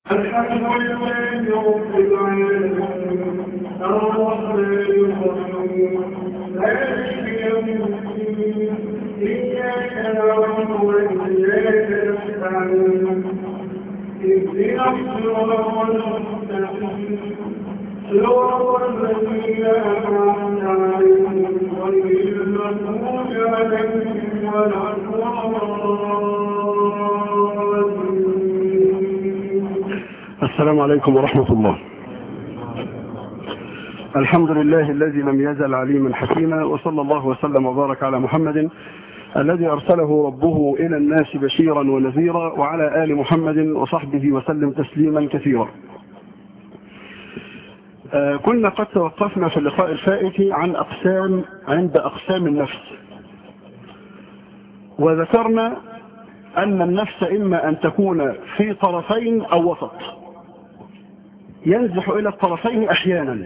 الحمد لله رب العالمين الرحمن الرحيم مالك يوم الدين إياك نعبد وإياك نستعين اهدنا الصراط المستقيم صراط الذين أنعمت عليهم غير المغضوب عليهم ولا الضالين السلام عليكم ورحمة الله الحمد لله الذي لم يزل عليما حكيما وصلى الله وسلم وبارك على محمد الذي أرسله ربه إلى الناس بشيرا ونذيرا وعلى آل محمد وصحبه وسلم تسليما كثيرا آه، كنا قد توقفنا في اللقاء الفائت عن أقسام عند أقسام النفس وذكرنا أن النفس إما أن تكون في طرفين أو وسط ينزح إلى الطرفين أحيانا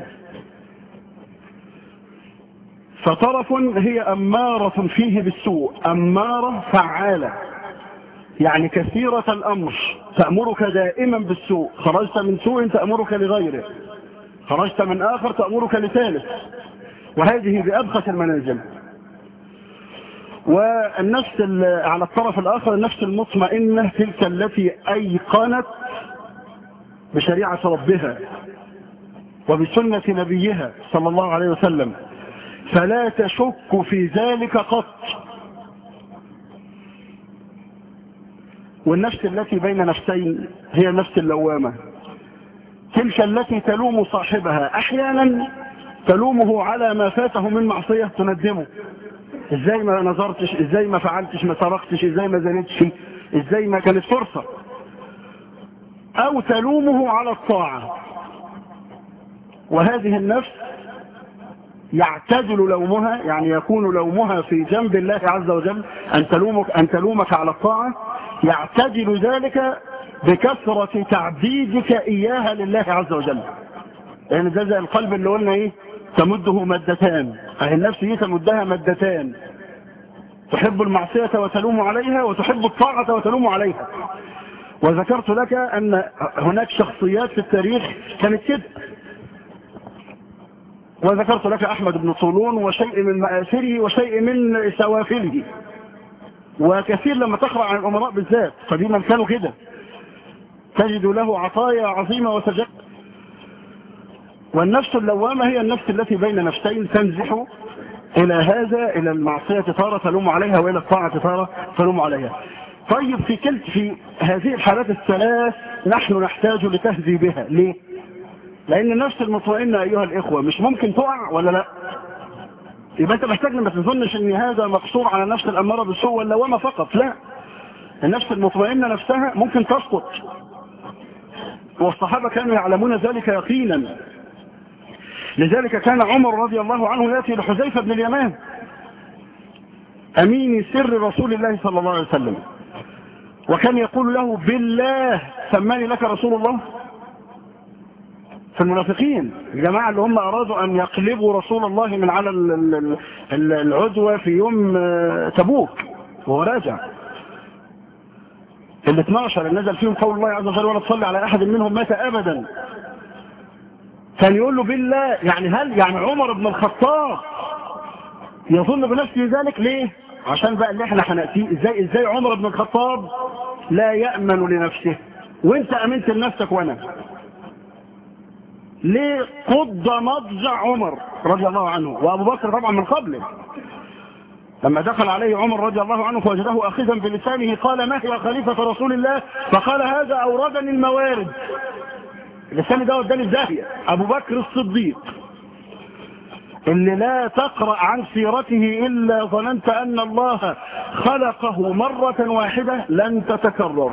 فطرف هي أمارة فيه بالسوء أمارة فعالة يعني كثيرة الأمر تأمرك دائما بالسوء خرجت من سوء تأمرك لغيره خرجت من آخر تأمرك لثالث وهذه بأبخس المنازل والنفس على الطرف الآخر النفس المطمئنة تلك التي أيقنت بشريعة ربها وبسنة نبيها صلى الله عليه وسلم فلا تشك في ذلك قط والنفس التي بين نفسين هي النفس اللوامة تلك التي تلوم صاحبها احيانا تلومه على ما فاته من معصية تندمه ازاي ما نظرتش ازاي ما فعلتش ما سرقتش ازاي ما زنتش ازاي ما كانت فرصة او تلومه على الطاعة وهذه النفس يعتدل لومها يعني يكون لومها في جنب الله عز وجل أن تلومك, أن تلومك على الطاعة يعتدل ذلك بكثرة تعبيدك إياها لله عز وجل يعني ده زي القلب اللي قلنا إيه تمده مدتان أهي النفس دي تمدها مدتان تحب المعصية وتلوم عليها وتحب الطاعة وتلوم عليها وذكرت لك أن هناك شخصيات في التاريخ كانت كده وذكرت لك أحمد بن طولون وشيء من مآثره وشيء من سوافله وكثير لما تقرأ عن الأمراء بالذات قديما كانوا كده تجد له عطايا عظيمة وتجد والنفس اللوامة هي النفس التي بين نفسين تنزح إلى هذا إلى المعصية تارة تلوم عليها وإلى الطاعة تارة تلوم عليها طيب في كلت في هذه الحالات الثلاث نحن نحتاج لتهذيبها ليه لان النفس المطمئنة ايها الاخوة مش ممكن تقع ولا لا يبقى انت محتاج لما تظنش ان هذا مقصور على النفس الامارة بالسوء واللوامة فقط لا النفس المطمئنة نفسها ممكن تسقط والصحابة كانوا يعلمون ذلك يقينا لذلك كان عمر رضي الله عنه يأتي لحذيفة بن اليمان أمين سر رسول الله صلى الله عليه وسلم وكان يقول له بالله سماني لك رسول الله في المنافقين الجماعة اللي هم أرادوا أن يقلبوا رسول الله من على العدوى في يوم تبوك وهو راجع ال 12 اللي نزل فيهم قول الله عز وجل ولا تصلي على أحد منهم مات أبدا كان يقول له بالله يعني هل يعني عمر بن الخطاب يظن بنفسه ذلك ليه عشان بقى اللي احنا هنأتيه ازاي ازاي عمر بن الخطاب لا يأمن لنفسه وانت امنت لنفسك وانا ليه قض مضجع عمر رضي الله عنه وابو بكر طبعا من قبله لما دخل عليه عمر رضي الله عنه فوجده اخذا بلسانه قال ما هي خليفة رسول الله فقال هذا اوردني الموارد اللسان ده وداني الداهية ابو بكر الصديق اللي لا تقرأ عن سيرته إلا ظننت أن الله خلقه مرة واحدة لن تتكرر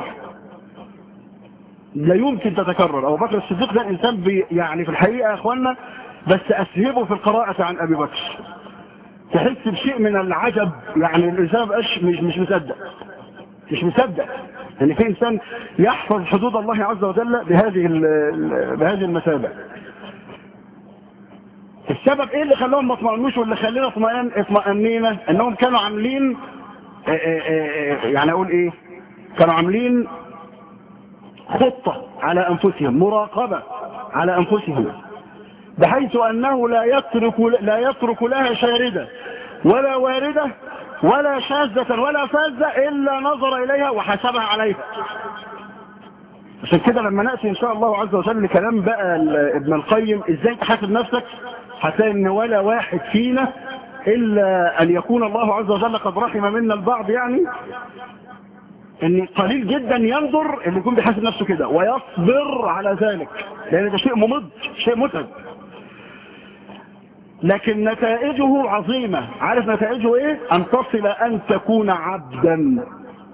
لا يمكن تتكرر أبو بكر الصديق ده إنسان بي يعني في الحقيقة يا أخوانا بس أسهبه في القراءة عن أبي بكر تحس بشيء من العجب يعني الإنسان بقاش مش, مش مصدق مش مصدق يعني في إنسان يحفظ حدود الله عز وجل بهذه بهذه المثابة السبب ايه اللي خلاهم ما اطمئنوش واللي خلينا اطمئن اطمئنينا انهم كانوا عاملين يعني اقول ايه كانوا عاملين خطة على أنفسهم مراقبة على أنفسهم بحيث أنه لا يترك, لا يترك لها شاردة ولا واردة ولا شاذة ولا فاذة إلا نظر إليها وحسبها عليها عشان كده لما نأتي إن شاء الله عز وجل لكلام بقى ابن القيم إزاي تحاسب نفسك هتلاقي إن ولا واحد فينا إلا أن يكون الله عز وجل قد رحم منا البعض يعني ان قليل جدا ينظر اللي يكون بيحاسب نفسه كده ويصبر على ذلك لان ده شيء ممض شيء متعب لكن نتائجه عظيمة عارف نتائجه ايه ان تصل ان تكون عبدا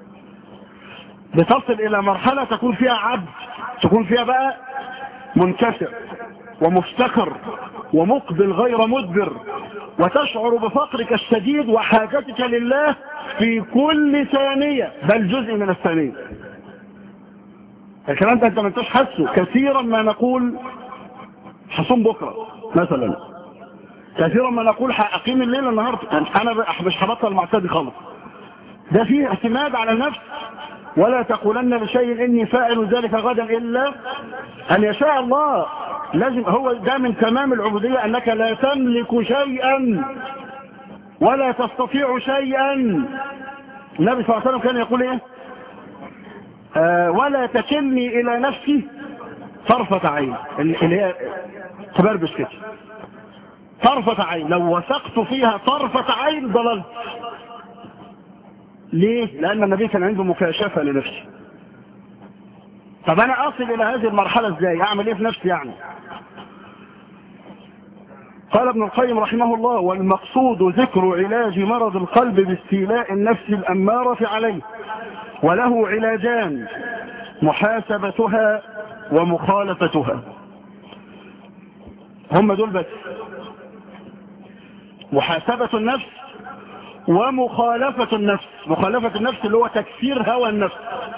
بتصل الى مرحلة تكون فيها عبد تكون فيها بقى منكسر ومفتخر ومقبل غير مدبر وتشعر بفقرك الشديد وحاجتك لله في كل ثانية بل جزء من الثانية الكلام ده انت ما انتش حاسه كثيرا ما نقول حصوم بكرة مثلا كثيرا ما نقول اقيم الليل النهاردة انا مش هبطل معتدي خالص ده فيه اعتماد على النفس ولا تقولن لشيء اني فاعل ذلك غدا الا ان يشاء الله لازم هو ده من تمام العبودية انك لا تملك شيئا ولا تستطيع شيئا النبي صلى الله عليه وسلم كان يقول ايه آه ولا تكلني الى نفسي طرفة عين اللي هي تبربش كده طرفة عين لو وثقت فيها طرفة عين ضللت ليه لان النبي كان عنده مكاشفة لنفسه طب انا اصل الى هذه المرحلة ازاي اعمل ايه في نفسي يعني قال ابن القيم رحمه الله والمقصود ذكر علاج مرض القلب باستيلاء النفس الأمارة عليه وله علاجان محاسبتها ومخالفتها هم دول بس محاسبة النفس ومخالفة النفس مخالفة النفس اللي هو تكسير هوى النفس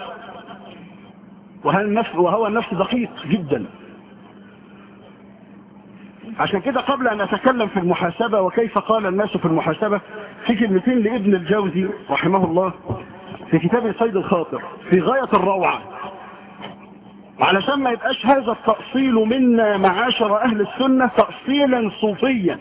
وهو النفس دقيق جدا عشان كده قبل أن أتكلم في المحاسبة وكيف قال الناس في المحاسبة في كلمتين لابن الجوزي رحمه الله في كتاب صيد الخاطر في غاية الروعة علشان ما يبقاش هذا التأصيل منا معاشر أهل السنة تأصيلا صوفيا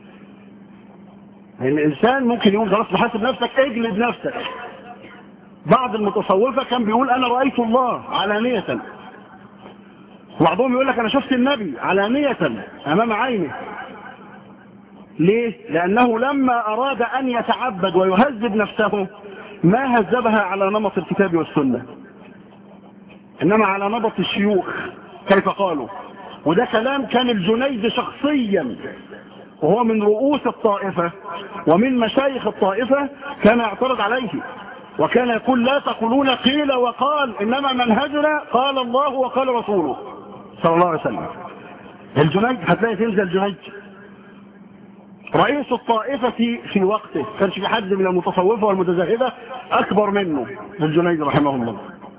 لأن الإنسان ممكن يقول خلاص بحاسب نفسك اجلد نفسك بعض المتصوفة كان بيقول أنا رأيت الله علانية وبعضهم يقول لك انا شفت النبي علانية امام عينه ليه لانه لما اراد ان يتعبد ويهذب نفسه ما هذبها على نمط الكتاب والسنة انما على نمط الشيوخ كيف قالوا وده كلام كان الجنيد شخصيا وهو من رؤوس الطائفة ومن مشايخ الطائفة كان يعترض عليه وكان يقول لا تقولون قيل وقال إنما منهجنا قال الله وقال رسوله صلى الله عليه وسلم الجنيد هتلاقي تنزل الجنيد رئيس الطائفة في وقته كانش في حد من المتصوفة والمتزهدة أكبر منه الجنيد رحمه الله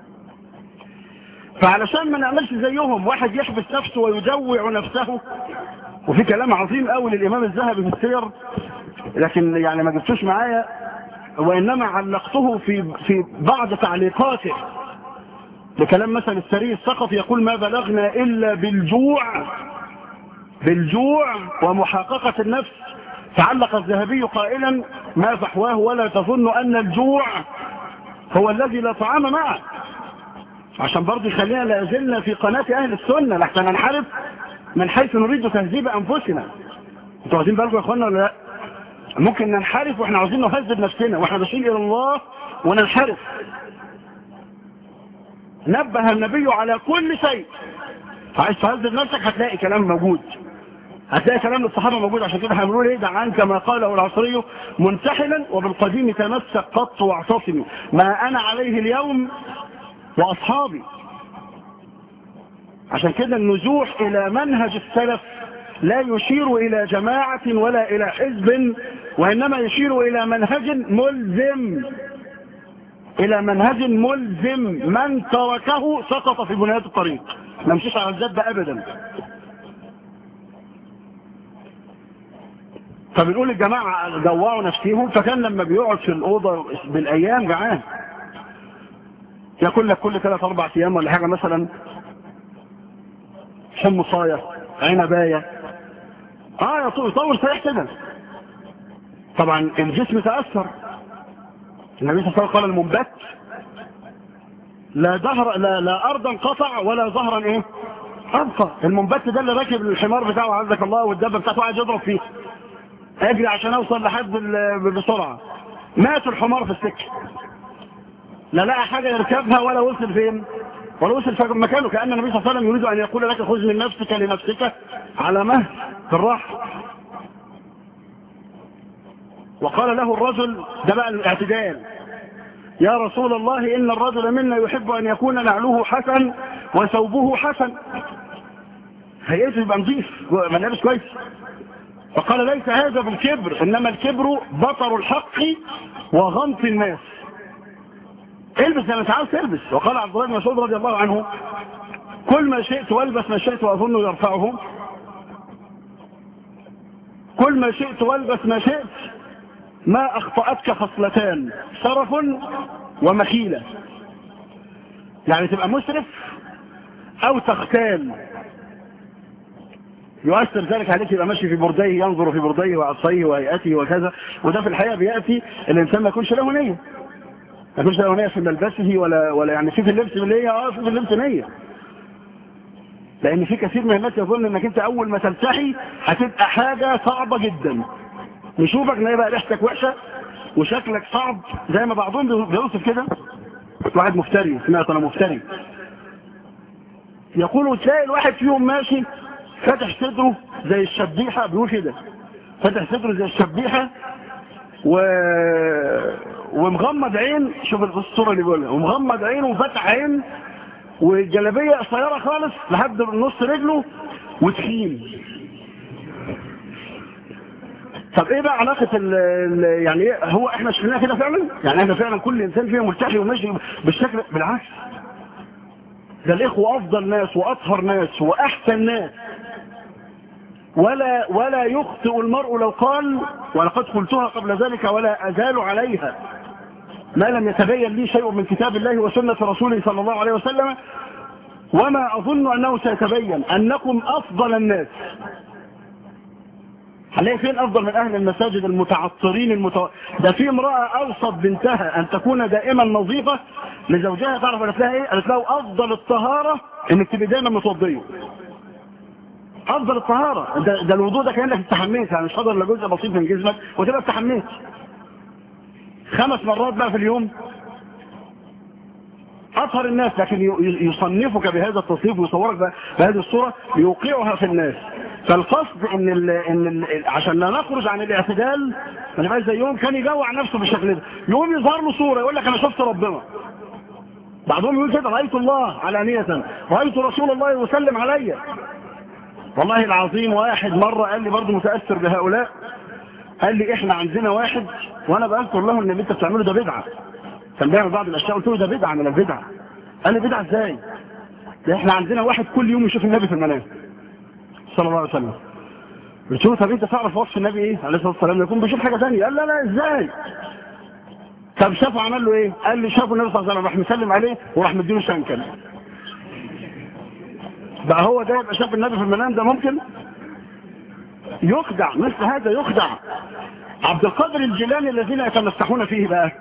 فعلشان ما نعملش زيهم واحد يحبس نفسه ويجوع نفسه وفي كلام عظيم قوي للإمام الذهبي في السير لكن يعني ما جبتوش معايا وإنما علقته في في بعض تعليقاته لكلام مثلا السري السقط يقول ما بلغنا إلا بالجوع بالجوع ومحققة النفس تعلق الذهبي قائلا ما فحواه ولا تظن أن الجوع هو الذي لا طعام معه عشان برضه يخلينا لازلنا في قناة أهل السنة لحتى ننحرف من حيث نريد تهذيب أنفسنا انتوا واخدين بالكم يا اخوانا ولا لا ممكن ننحرف واحنا عاوزين نهذب نفسنا واحنا ماشيين الى الله وننحرف نبه النبي على كل شيء عايز تهذب نفسك هتلاقي كلام موجود هتلاقي كلام الصحابة موجود عشان كده هنقول ايه دع عنك ما قاله العصري منتحلا وبالقديم تمسك قط واعتصمي ما انا عليه اليوم واصحابي عشان كده النزوح الى منهج السلف لا يشير الى جماعة ولا الى حزب وانما يشير الى منهج ملزم الى منهج ملزم من تركه سقط في بنيات الطريق ما مشيش على الجد ابدا فبنقول الجماعة جوعوا نفسيهم فكان لما بيقعد في الأوضة بالأيام جعان يقول لك كل ثلاث اربع ايام ولا حاجه مثلا حمصايه عنبايه اه يطول يطول صحيح كده طبعا الجسم تاثر النبي صلى الله عليه وسلم قال المنبت لا ظهر لا, لا ارضا قطع ولا ظهرا ايه ابقى المنبت ده اللي راكب الحمار بتاعه عزك الله والدبه بتاعته قاعد يضرب فيه اجري عشان اوصل لحد بسرعه مات الحمار في السكه لا لقى حاجه يركبها ولا وصل فين ولا وصل في مكانه كان النبي صلى الله عليه وسلم يريد ان يقول لك خذ من نفسك لنفسك على مهل في الراحه وقال له الرجل ده بقى الاعتدال يا رسول الله إن الرجل منا يحب أن يكون نعله حسن وثوبه حسن هيئته يبقى نظيف ملابس كويس فقال ليس هذا بالكبر إنما الكبر بطر الحق وغمط الناس البس زي ما انت عاوز تلبس وقال عبد الله بن مسعود رضي الله عنه كل ما شئت والبس ما شئت واظن يرفعه كل ما شئت والبس ما شئت ما اخطأتك خصلتان شرف ومخيلة يعني تبقى مسرف او تختال يؤثر ذلك عليك يبقى ماشي في برديه ينظر في برديه وعصيه وهيئته وكذا وده في الحقيقة بيأتي الانسان ما يكونش له نية ما يكونش له نية في ملبسه ولا ولا يعني في في اللبس نية اه في في اللبس نية لان في كثير من الناس يظن انك انت اول ما تلتحي هتبقى حاجة صعبة جدا نشوفك ان يبقى ريحتك وحشة وشكلك صعب زي ما بعضهم بيوصف كده واحد مفتري سمعت انا مفتري يقولوا تلاقي الواحد فيهم ماشي فتح صدره زي الشبيحة بيقول كده فتح صدره زي الشبيحة و... ومغمض عين شوف الصورة اللي بيقولها ومغمض عين وفتح عين والجلابية قصيرة خالص لحد نص رجله وتخين طب ايه بقى علاقة ال ال يعني إيه هو احنا شفناها كده فعلا يعني احنا فعلا كل انسان فينا ملتحي وماشي بالشكل بالعكس ده الاخوة افضل ناس واطهر ناس واحسن ناس ولا ولا يخطئ المرء لو قال ولقد قلتها قبل ذلك ولا ازال عليها ما لم يتبين لي شيء من كتاب الله وسنة رسوله صلى الله عليه وسلم وما اظن انه سيتبين انكم افضل الناس هنلاقي فين افضل من اهل المساجد المتعطرين المتو... ده في امرأة اوصت بنتها ان تكون دائما نظيفة لزوجها تعرف قالت لها ايه قالت له افضل الطهارة انك تبقى دايما متوضية افضل الطهارة ده, ده الوضوء ده كأنك استحميت يعني مش حضر لجزء بسيط من جسمك وتبقى استحميت خمس مرات بقى في اليوم اطهر الناس لكن يصنفك بهذا التصنيف ويصورك بهذه الصورة ليوقعها في الناس فالقصد ان ال ان ال عشان لا نخرج عن الاعتدال ما نبقاش زي يوم كان يجوع نفسه بالشكل ده يوم يظهر له صوره يقول لك انا شفت ربنا بعضهم يقول كده رايت الله علانيه رايت رسول الله وسلم عليا والله العظيم واحد مره قال لي برضه متاثر بهؤلاء قال لي احنا عندنا واحد وانا بذكر له ان اللي انت بتعمله ده بدعه كان بيعمل بعض الاشياء قلت له ده بدعه من البدع قال لي بدعه ازاي ده احنا عندنا واحد كل يوم يشوف النبي في المنام صلى الله عليه وسلم قلت له طب انت تعرف وصف النبي ايه عليه الصلاه والسلام يكون بيشوف حاجه ثانيه قال لا لا ازاي طب شافه عمل له ايه قال لي شافه النبي صلى الله عليه وسلم راح مسلم عليه وراح مديله شنكل بقى هو ده يبقى شاف النبي في المنام ده ممكن يخدع مثل هذا يخدع عبد القادر الجيلاني الذين يتمسحون فيه بقى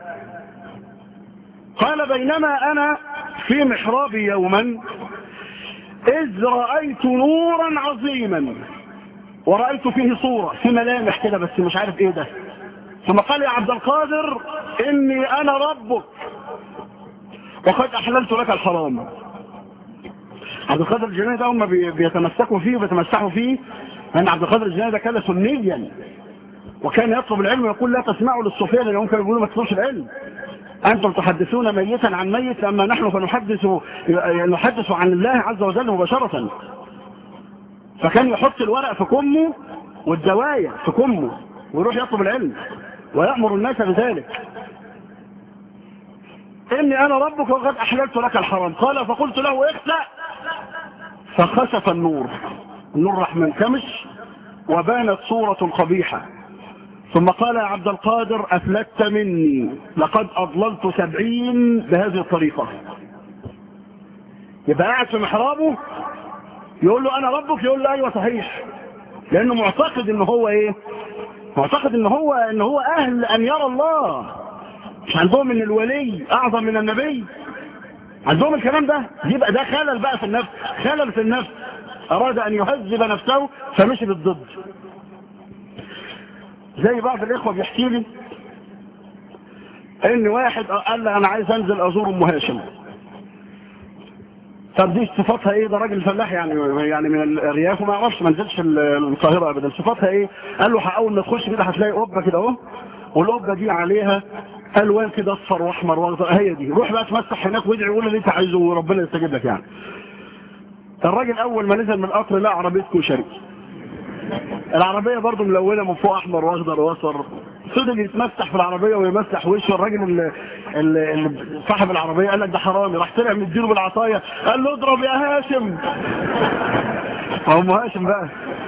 قال بينما انا في محرابي يوما إذ رأيت نورا عظيما ورأيت فيه صورة في ملامح كده بس مش عارف ايه ده ثم قال يا عبد القادر إني أنا ربك وقد أحللت لك الحرام عبد القادر الجناني ده هم بيتمسكوا فيه وبيتمسحوا فيه لأن عبد القادر الجناني ده كان سنيا وكان يطلب العلم ويقول لا تسمعوا للصوفية لأنهم كانوا يقولوا ما تطلبش العلم أنتم تحدثون ميتا عن ميت أما نحن فنحدث نحدث عن الله عز وجل مباشرة فكان يحط الورق في كمه والدواية في كمه ويروح يطلب العلم ويأمر الناس بذلك إني أنا ربك وقد أحللت لك الحرام قال فقلت له اخلع فخسف النور النور راح منكمش وبانت صورة قبيحة ثم قال يا عبد القادر أفلت مني لقد أضللت سبعين بهذه الطريقة يبقى قاعد في محرابه يقول له انا ربك يقول له ايوه صحيح لانه معتقد ان هو ايه معتقد ان هو ان هو اهل ان يرى الله مش عندهم ان الولي اعظم من النبي عندهم الكلام ده يبقى ده خلل بقى في النفس خلل في النفس اراد ان يهذب نفسه فمشي بالضد زي بعض الاخوه بيحكي لي ان واحد قال لي انا عايز انزل ازور ام هاشم طب دي صفاتها ايه ده راجل فلاح يعني يعني من الرياف وما اعرفش ما نزلش القاهره ابدا صفاتها ايه قال له اول ما تخش كده هتلاقي قبه كده اهو والقبه دي عليها الوان كده اصفر واحمر واخضر هي دي روح بقى تمسح هناك وادعي وقول اللي انت عايزه وربنا يستجيب لك يعني الراجل اول ما نزل من القطر لقى عربيه كشري العربيه برضه ملونه من فوق احمر واخضر واصفر فضل يتمسح في العربيه ويمسح وشه الراجل اللي, اللي صاحب العربيه قال لك ده حرامي راح طلع مديله بالعصايه قال له اضرب يا هاشم ام هاشم بقى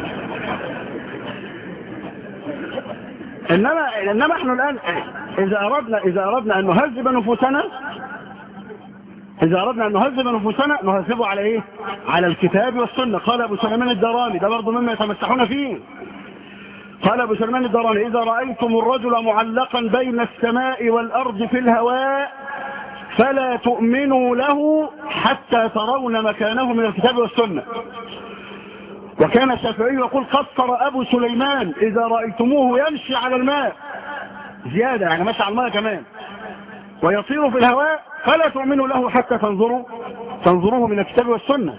انما انما احنا الان اذا اردنا اذا اردنا ان نهذب نفوسنا إذا أردنا أن نهذب نفوسنا نهذبه على إيه؟ على الكتاب والسنة قال أبو سليمان الدراني ده برضه مما يتمسحون فيه قال أبو سليمان الدراني إذا رأيتم الرجل معلقا بين السماء والأرض في الهواء فلا تؤمنوا له حتى ترون مكانه من الكتاب والسنة وكان الشافعي يقول قصر أبو سليمان إذا رأيتموه يمشي على الماء زيادة يعني ماشي على الماء كمان ويطير في الهواء فلا تؤمنوا له حتى تنظروا تنظروه من الكتاب والسنة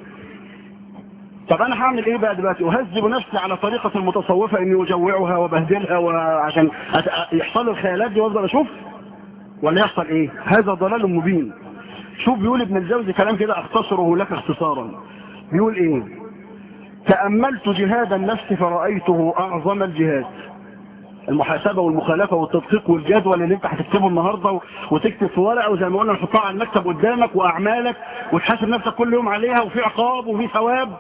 طب انا هعمل ايه بقى دلوقتي اهذب نفسي على طريقة المتصوفة اني اجوعها وبهدلها وعشان يحصل الخيالات دي وافضل اشوف ولا يحصل ايه هذا ضلال مبين شوف بيقول ابن الجوزي كلام كده اختصره لك اختصارا بيقول ايه تأملت جهاد النفس فرأيته اعظم الجهاد المحاسبة والمخالفة والتدقيق والجدول اللي انت هتكتبه النهاردة وتكتب في ورقة وزي ما قلنا نحطها على المكتب قدامك واعمالك وتحاسب نفسك كل يوم عليها وفي عقاب وفي ثواب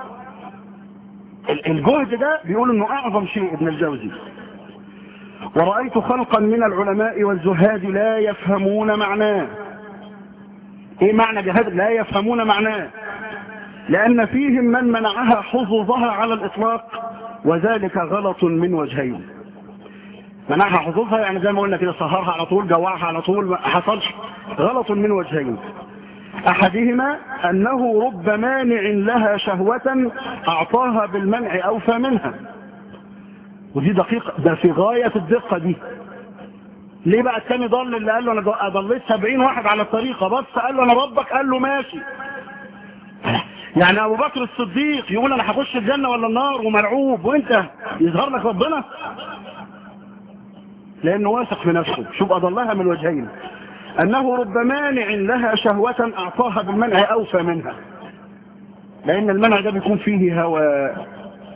الجهد ده بيقول انه اعظم شيء ابن الجوزي ورأيت خلقا من العلماء والزهاد لا يفهمون معناه ايه معنى جهاد لا يفهمون معناه لان فيهم من منعها حظوظها على الاطلاق وذلك غلط من وجهين منعها حظوظها يعني زي ما قلنا كده سهرها على طول جوعها على طول ما حصلش غلط من وجهين احدهما انه رب مانع لها شهوة اعطاها بالمنع اوفى منها ودي دقيقة ده في غاية الدقة دي ليه بقى الثاني ضل اللي قال له انا ضليت سبعين واحد على الطريقة بس قال له انا ربك قال له ماشي يعني ابو بكر الصديق يقول انا هخش الجنة ولا النار ومرعوب وانت يظهر لك ربنا لانه واثق في نفسه شوف اضلها من وجهين انه رب مانع لها شهوة اعطاها بالمنع اوفى منها لان المنع ده بيكون فيه هواء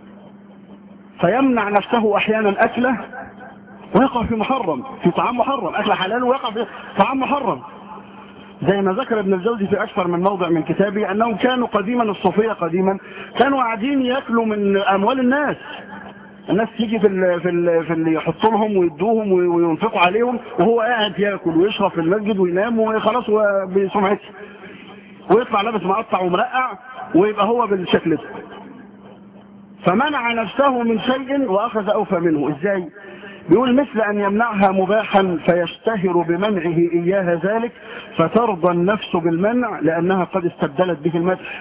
فيمنع نفسه احيانا اكله ويقع في محرم في طعام محرم اكل حلال ويقع في طعام محرم زي ما ذكر ابن الجوزي في اكثر من موضع من كتابه انهم كانوا قديما الصوفيه قديما كانوا قاعدين ياكلوا من اموال الناس الناس تيجي في ال في ال في اللي يحطوا لهم ويدوهم وينفقوا عليهم وهو قاعد ياكل ويشرب في المسجد وينام وخلاص بسمعته ويطلع لابس مقطع ومرقع ويبقى هو بالشكل ده فمنع نفسه من شيء واخذ اوفى منه ازاي بيقول مثل ان يمنعها مباحا فيشتهر بمنعه اياها ذلك فترضى النفس بالمنع لانها قد استبدلت به المدح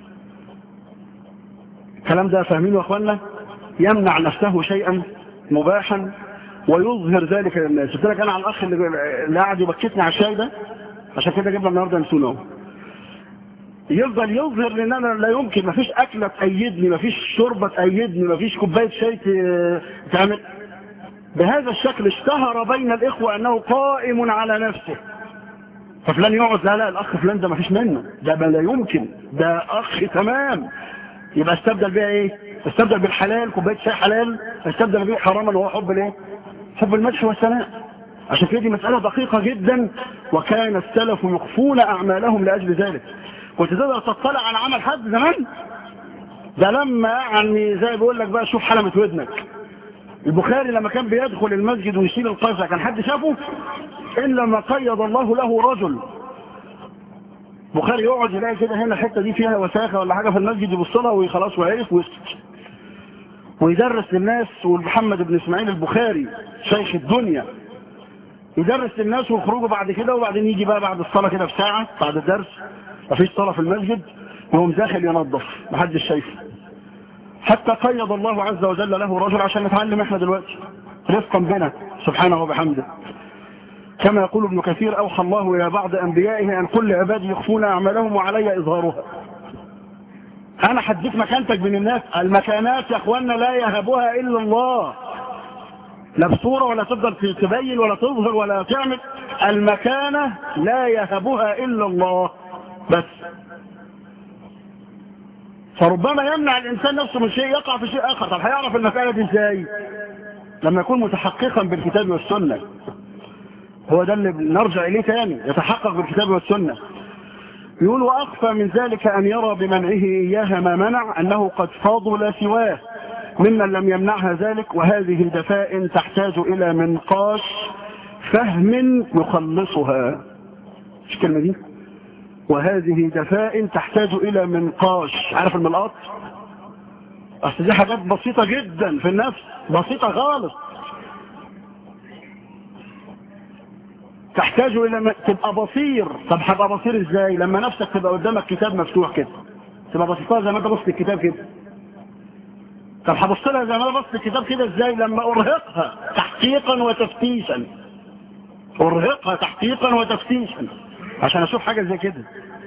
الكلام ده فاهمينه يا اخوانا يمنع نفسه شيئا مباحا ويظهر ذلك للناس قلت لك انا على الاخ اللي اللي قاعد يبكتني على الشاي ده عشان كده جبنا النهارده نسونه يفضل يظهر لان انا لا يمكن مفيش اكله تأيدني مفيش شوربه تأيدني مفيش كوبايه شاي تعمل بهذا الشكل اشتهر بين الاخوه انه قائم على نفسه ففلان يقعد لا لا الاخ فلان ده مفيش منه ده ما لا يمكن ده اخ تمام يبقى استبدل بيها ايه استبدل بالحلال كوبايه شاي حلال استبدل بيه حراما وهو حب الايه حب المدح والثناء عشان كده دي مساله دقيقه جدا وكان السلف يخفون اعمالهم لاجل ذلك كنت تقدر تطلع على عمل حد زمان ده لما يعني زي بيقول لك بقى شوف حلمة ودنك البخاري لما كان بيدخل المسجد ويشيل القيصة كان حد شافه إلا ما قيض الله له رجل بخاري يقعد يلاقي كده هنا الحته دي فيها وساخه ولا حاجه في المسجد يبص لها وخلاص وعرف ويسكت ويدرس للناس ومحمد بن اسماعيل البخاري شيخ الدنيا يدرس للناس ويخرجوا بعد كده وبعدين يجي بقى بعد الصلاه كده بساعه بعد الدرس مفيش صلاه في المسجد وهم داخل ينظف محدش شايفه حتى قيض الله عز وجل له رجل عشان نتعلم احنا دلوقتي رفقا بنا سبحانه وبحمده كما يقول ابن كثير أوحى الله إلى بعض أنبيائه أن كل عبادي يخفون أعمالهم وعلي إظهارها أنا حديت مكانتك بين الناس المكانات يا أخوانا لا يهبها إلا الله لا بصورة ولا تفضل تبين ولا تظهر ولا تعمل المكانة لا يهبها إلا الله بس فربما يمنع الإنسان نفسه من شيء يقع في شيء آخر طب هيعرف المكانة دي إزاي لما يكون متحققا بالكتاب والسنة هو ده اللي نرجع إليه تاني يتحقق بالكتاب والسنة يقول وأخفى من ذلك أن يرى بمنعه إياها ما منع أنه قد فاضل سواه ممن لم يمنعها ذلك وهذه دفاء تحتاج إلى منقاش فهم يخلصها مش الكلمة دي وهذه دفاء تحتاج إلى منقاش عارف الملقاط أصل دي حاجات بسيطة جدا في النفس بسيطة خالص تحتاج الى م... تبقى بصير طب هبقى بصير ازاي لما نفسك تبقى قدامك كتاب مفتوح كده تبقى بصيتها زي ما انت بصت الكتاب كده طب هبص لها زي ما انا بصت الكتاب كده ازاي لما ارهقها تحقيقا وتفتيشا ارهقها تحقيقا وتفتيشا عشان اشوف حاجه زي كده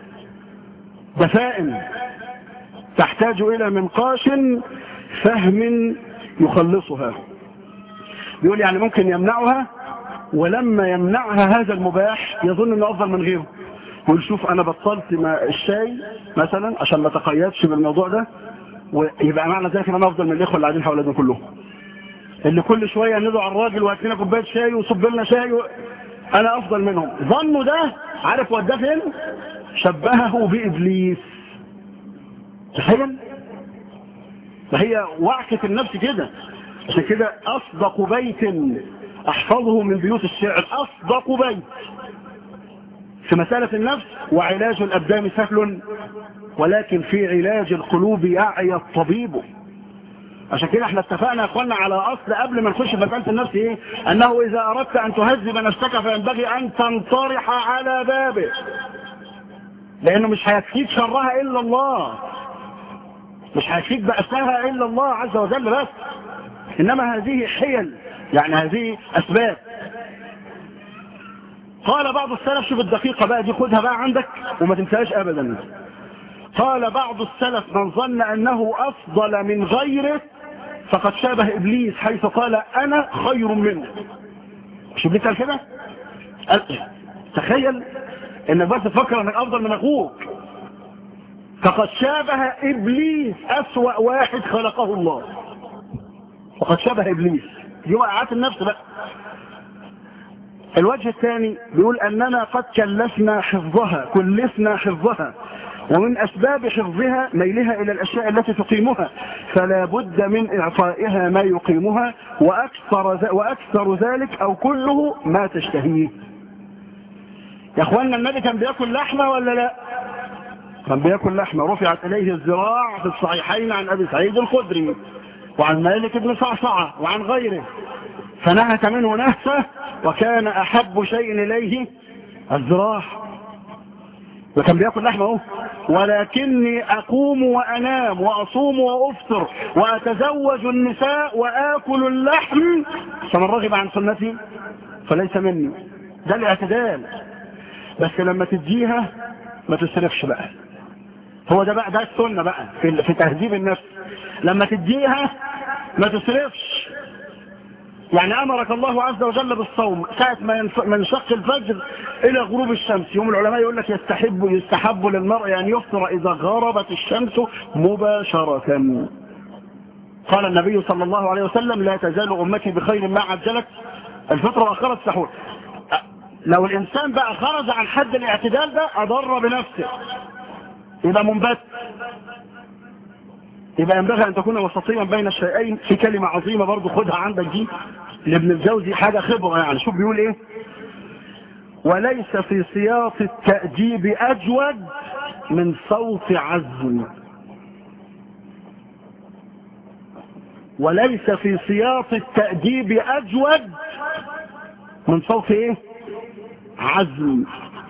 دفائن تحتاج الى منقاش فهم يخلصها بيقول يعني ممكن يمنعها ولما يمنعها هذا المباح يظن انه افضل من غيره يقول شوف انا بطلت ما الشاي مثلا عشان ما تقيدش بالموضوع ده ويبقى معنى ذلك ان انا افضل من الاخوه اللي قاعدين حوالينا كلهم اللي كل شويه ندعو على الراجل وهات لنا كوبايه شاي وصب لنا شاي و... انا افضل منهم ظنوا ده عارف وداه فين شبهه بابليس تخيل فهي وعكه النفس كده عشان كده اصدق بيت احفظه من بيوت الشعر اصدق بيت في مسألة النفس وعلاج الابدان سهل ولكن في علاج القلوب يعي الطبيب عشان كده احنا اتفقنا يا اخوانا على اصل قبل ما نخش في مسألة النفس ايه انه اذا اردت ان تهذب نفسك فينبغي ان تنطرح على بابه لانه مش هيكفيك شرها الا الله مش هيكفيك بأسها الا الله عز وجل بس انما هذه حيل يعني هذه أسباب قال بعض السلف شوف الدقيقة بقى دي خدها بقى عندك وما تنساهاش أبدا قال بعض السلف من ظن أنه أفضل من غيره فقد شابه إبليس حيث قال أنا خير منه مش إبليس قال كده تخيل انك بس تفكر انك افضل من اخوك فقد شابه ابليس اسوأ واحد خلقه الله وقد شبه ابليس دي وقعات النفس بقى الوجه الثاني بيقول أننا قد كلفنا حفظها كلفنا حفظها ومن أسباب حفظها ميلها إلى الأشياء التي تقيمها فلا بد من إعطائها ما يقيمها وأكثر, وأكثر ذلك أو كله ما تشتهيه يا أخوانا النبي كان بيأكل لحمة ولا لا كان بيأكل لحمة رفعت إليه الزراع في الصحيحين عن أبي سعيد الخدري وعن مالك بن صعصعة وعن غيره فنهك منه نهسه وكان أحب شيء إليه الزراع وكان بيأكل لحمة اهو ولكني أقوم وأنام وأصوم وأفطر وأتزوج النساء وآكل اللحم فمن رغب عن سنتي فليس مني ده الاعتدال بس لما تديها ما تسرفش بقى هو ده بقى ده السنة بقى في, في تهذيب النفس لما تديها ما تسرفش يعني أمرك الله عز وجل بالصوم ساعة ما ينشق الفجر إلى غروب الشمس يوم العلماء يقول لك يستحب يستحب للمرء أن يفطر إذا غربت الشمس مباشرة قال النبي صلى الله عليه وسلم لا تزال أمتي بخير ما عجلت الفطر وأخرت السحور لو الإنسان بقى خرج عن حد الاعتدال ده أضر بنفسه يبقى منبت يبقى ينبغي أن تكون وسطيا بين الشيئين في كلمة عظيمة برضو خدها عندك دي لابن الجوزي حاجة خبرة يعني شوف بيقول ايه وليس في سياط التأديب أجود من صوت عزم وليس في سياط التأديب أجود من صوت ايه عزم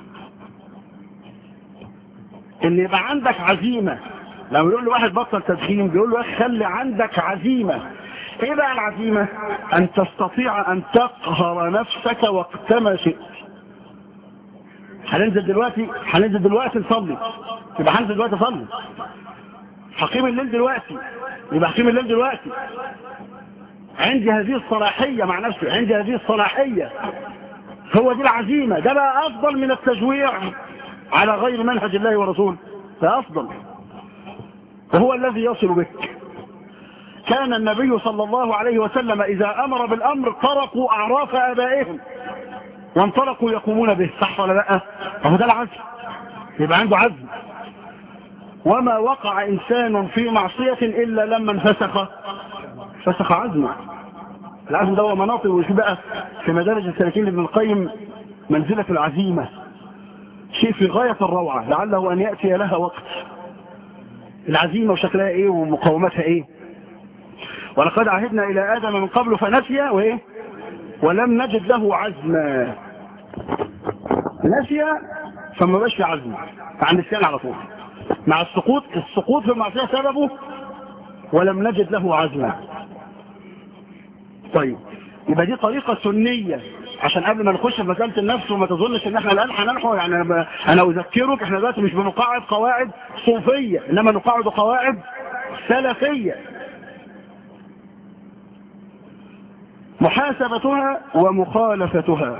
ان يبقى عندك عزيمة لما يقول له واحد بطل تدخين بيقول له خلي عندك عزيمة ايه بقى العزيمة ان تستطيع ان تقهر نفسك وقتما شئت هننزل دلوقتي هننزل دلوقتي نصلي يبقى هننزل دلوقتي اصلي هقيم الليل دلوقتي يبقى هقيم الليل دلوقتي عندي هذه الصلاحية مع نفسي عندي هذه الصلاحية هو دي العزيمة ده بقى أفضل من التجويع على غير منهج الله ورسوله ده أفضل وهو الذي يصل بك كان النبي صلى الله عليه وسلم إذا أمر بالأمر طرقوا أعراف آبائهم وانطلقوا يقومون به صح ولا لا فهو ده العزم يبقى عنده عزم وما وقع إنسان في معصية إلا لما انفسخ فسخ عزمه العزم ده هو مناطق وش بقى في مدارج السالكين لابن القيم منزلة العزيمة شيء في غاية الروعة لعله أن يأتي لها وقت العزيمة وشكلها ايه ومقاومتها ايه ولقد عهدنا إلى آدم من قبل فنسي وإيه ولم نجد له عزما نسي فما بقاش في عزم فعن النسيان على طول مع السقوط السقوط في المعصية سببه ولم نجد له عزما طيب يبقى دي طريقة سنية عشان قبل ما نخش في مسألة النفس وما تظنش ان احنا الان هننحو يعني انا, ب... أنا اذكرك احنا دلوقتي مش بنقاعد قواعد صوفية انما نقاعد قواعد سلفية محاسبتها ومخالفتها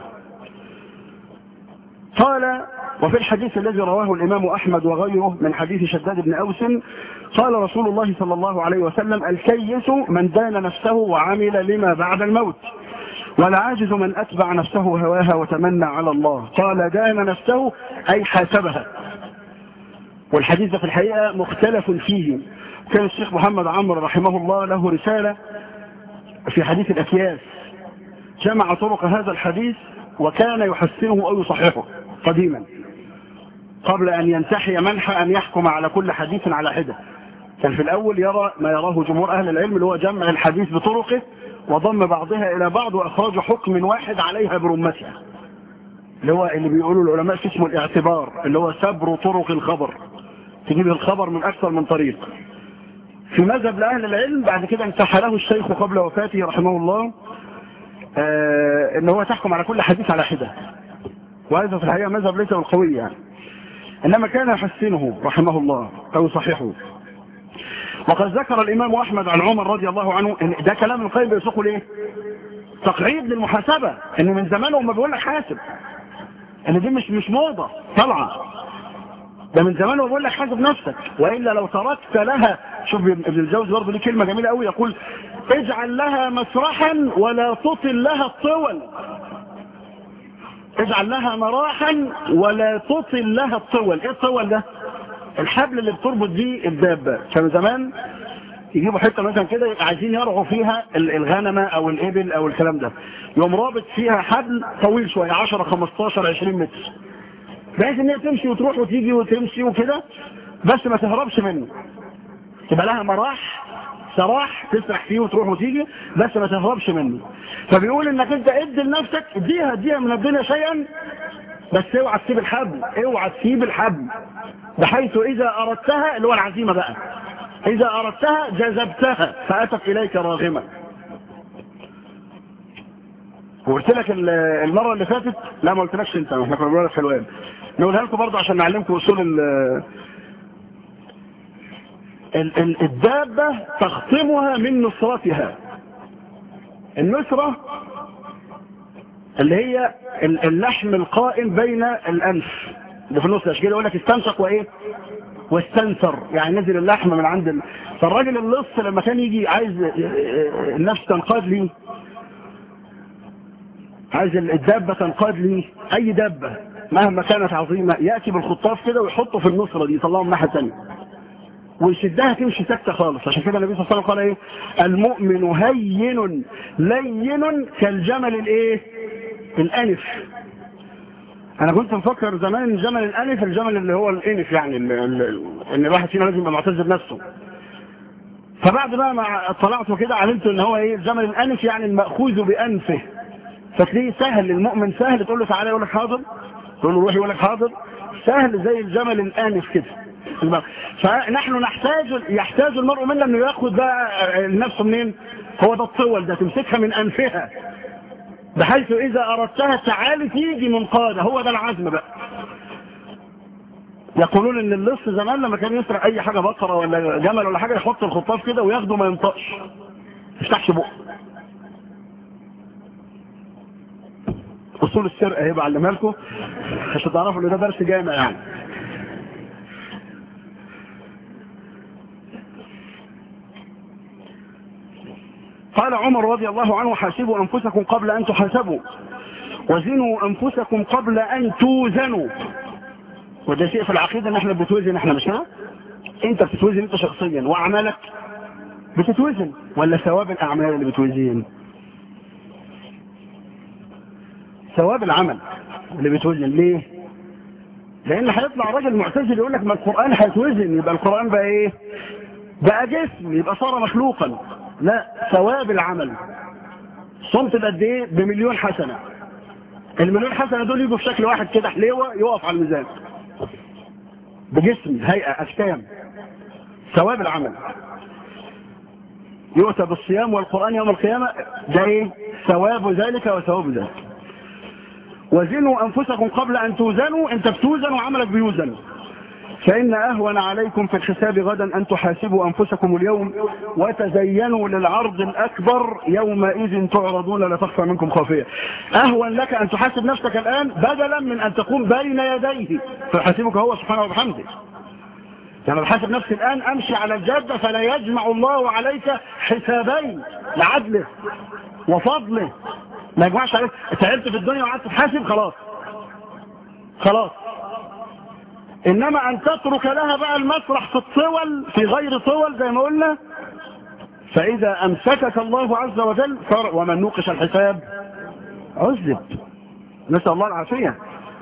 قال وفي الحديث الذي رواه الإمام أحمد وغيره من حديث شداد بن أوس قال رسول الله صلى الله عليه وسلم الكيس من دان نفسه وعمل لما بعد الموت والعاجز من أتبع نفسه هواها وتمنى على الله قال دان نفسه أي حاسبها والحديث ده في الحقيقة مختلف فيه كان الشيخ محمد عمرو رحمه الله له رسالة في حديث الأكياس جمع طرق هذا الحديث وكان يحسنه أو يصححه قديما قبل أن ينتحي منحى أن يحكم على كل حديث على حدة كان في الأول يرى ما يراه جمهور أهل العلم اللي هو جمع الحديث بطرقه وضم بعضها إلى بعض وإخراج حكم واحد عليها برمتها اللي هو اللي بيقولوا العلماء في اسمه الاعتبار اللي هو سبر طرق الخبر تجيب الخبر من أكثر من طريق في مذهب لأهل العلم بعد كده انتحله الشيخ قبل وفاته رحمه الله آه ان هو تحكم على كل حديث على حدة وهذا في الحقيقة مذهب ليس بالقوي يعني إنما كان يحسنه رحمه الله أو يصححه وقد ذكر الإمام أحمد عن عمر رضي الله عنه إن ده كلام القيم بيسوقه ليه تقعيد للمحاسبة إن من زمان وما بيقول لك حاسب إن دي مش مش موضة طالعة ده من زمان وبقول لك حاسب نفسك وإلا لو تركت لها شوف ابن الجوز برضه ليه كلمة جميلة قوي يقول اجعل لها مسرحا ولا تطل لها الطول اجعل لها مراحا ولا تطل لها الطول ايه الطول ده الحبل اللي بتربط بيه الدابة كان زمان يجيبوا حتة مثلا كده عايزين يرعوا فيها الغنمة او الابل او الكلام ده يوم رابط فيها حبل طويل شوية 10 15 20 متر بحيث ان هي تمشي وتروح وتيجي وتمشي وكده بس ما تهربش منه تبقى لها مراح سراح تسرح فيه وتروح وتيجي بس ما تهربش منه فبيقول انك انت ادي لنفسك اديها اديها من الدنيا شيئا بس اوعى تسيب الحبل اوعى تسيب الحبل بحيث اذا اردتها اللي هو العزيمه بقى اذا اردتها جذبتها فاتت اليك راغمه وقلت لك المره اللي فاتت لا ما قلتلكش انت احنا كنا بنقول لك حلوان نقولها لكم برضه عشان نعلمكم اصول الدابة تخصمها من نصرتها النصرة اللي هي اللحم القائم بين الأنف اللي في النص عشان يقول لك استنشق وإيه واستنثر يعني نزل اللحم من عند ال... فالراجل اللص لما كان يجي عايز النفس تنقاد لي عايز الدابة تنقاد لي أي دابة مهما كانت عظيمة يأتي بالخطاف كده ويحطه في النصرة دي يطلعه من ناحية ثانيه ويشدها تمشي سكتة خالص عشان كده النبي صلى الله عليه وسلم قال ايه المؤمن هين لين كالجمل الايه الانف انا كنت مفكر زمان جمل الالف الجمل اللي هو الانف يعني ال- ال- ان الواحد فينا لازم يبقى معتز بنفسه فبعد بقى ما اطلعت وكده علمت ان هو ايه الجمل الانف يعني المأخوذ بانفه فتلاقيه سهل للمؤمن سهل تقول له تعالى يقول لك حاضر تقول له روح يقول لك حاضر سهل زي الجمل الانف كده فنحن نحتاج يحتاج المرء منا انه ياخذ بقى نفسه منين هو ده الطول ده تمسكها من انفها بحيث اذا اردتها تعالي تيجي منقاده هو ده العزم بقى يقولون ان اللص زمان لما كان يسرق اي حاجه بقره ولا جمل ولا حاجه يحط الخطاف كده وياخده ما ينطقش ما يفتحش بقه اصول السرقه اهي بعلمها لكم عشان تعرفوا ان ده درس جامع يعني قال عمر رضي الله عنه حاسبوا انفسكم قبل ان تحاسبوا وزنوا انفسكم قبل ان توزنوا وده شيء في العقيده ان احنا بتوزن احنا مش كده انت بتتوزن انت شخصيا واعمالك بتتوزن ولا ثواب الاعمال اللي بتوزن ثواب العمل اللي بتوزن ليه لان هيطلع راجل معتزل يقول لك ما القران هيتوزن يبقى القران بقى ايه بقى جسم يبقى صار مخلوقا لا ثواب العمل صمت بقد ايه بمليون حسنه المليون حسنه دول يجوا في شكل واحد كده حليوه يقف على الميزان بجسم هيئه اجسام ثواب العمل يؤتى بالصيام والقران يوم القيامه ده ايه ثواب ذلك وثواب ذلك وزنوا انفسكم قبل ان توزنوا انت بتوزن وعملك بيوزن فإن أهون عليكم في الحساب غدا أن تحاسبوا أنفسكم اليوم وتزينوا للعرض الأكبر يومئذ تعرضون لا تخفى منكم خافية أهون لك أن تحاسب نفسك الآن بدلا من أن تقوم بين يديه فيحاسبك هو سبحانه وبحمده يعني بحاسب نفسي الآن أمشي على الجادة فلا يجمع الله عليك حسابين لعدله وفضله ما يجمعش عليك تعبت في الدنيا وقعدت تحاسب خلاص خلاص انما ان تترك لها بقى المسرح في الطول في غير طول زي ما قلنا فاذا امسكك الله عز وجل صار ومن نوقش الحساب عذب نسال الله العافيه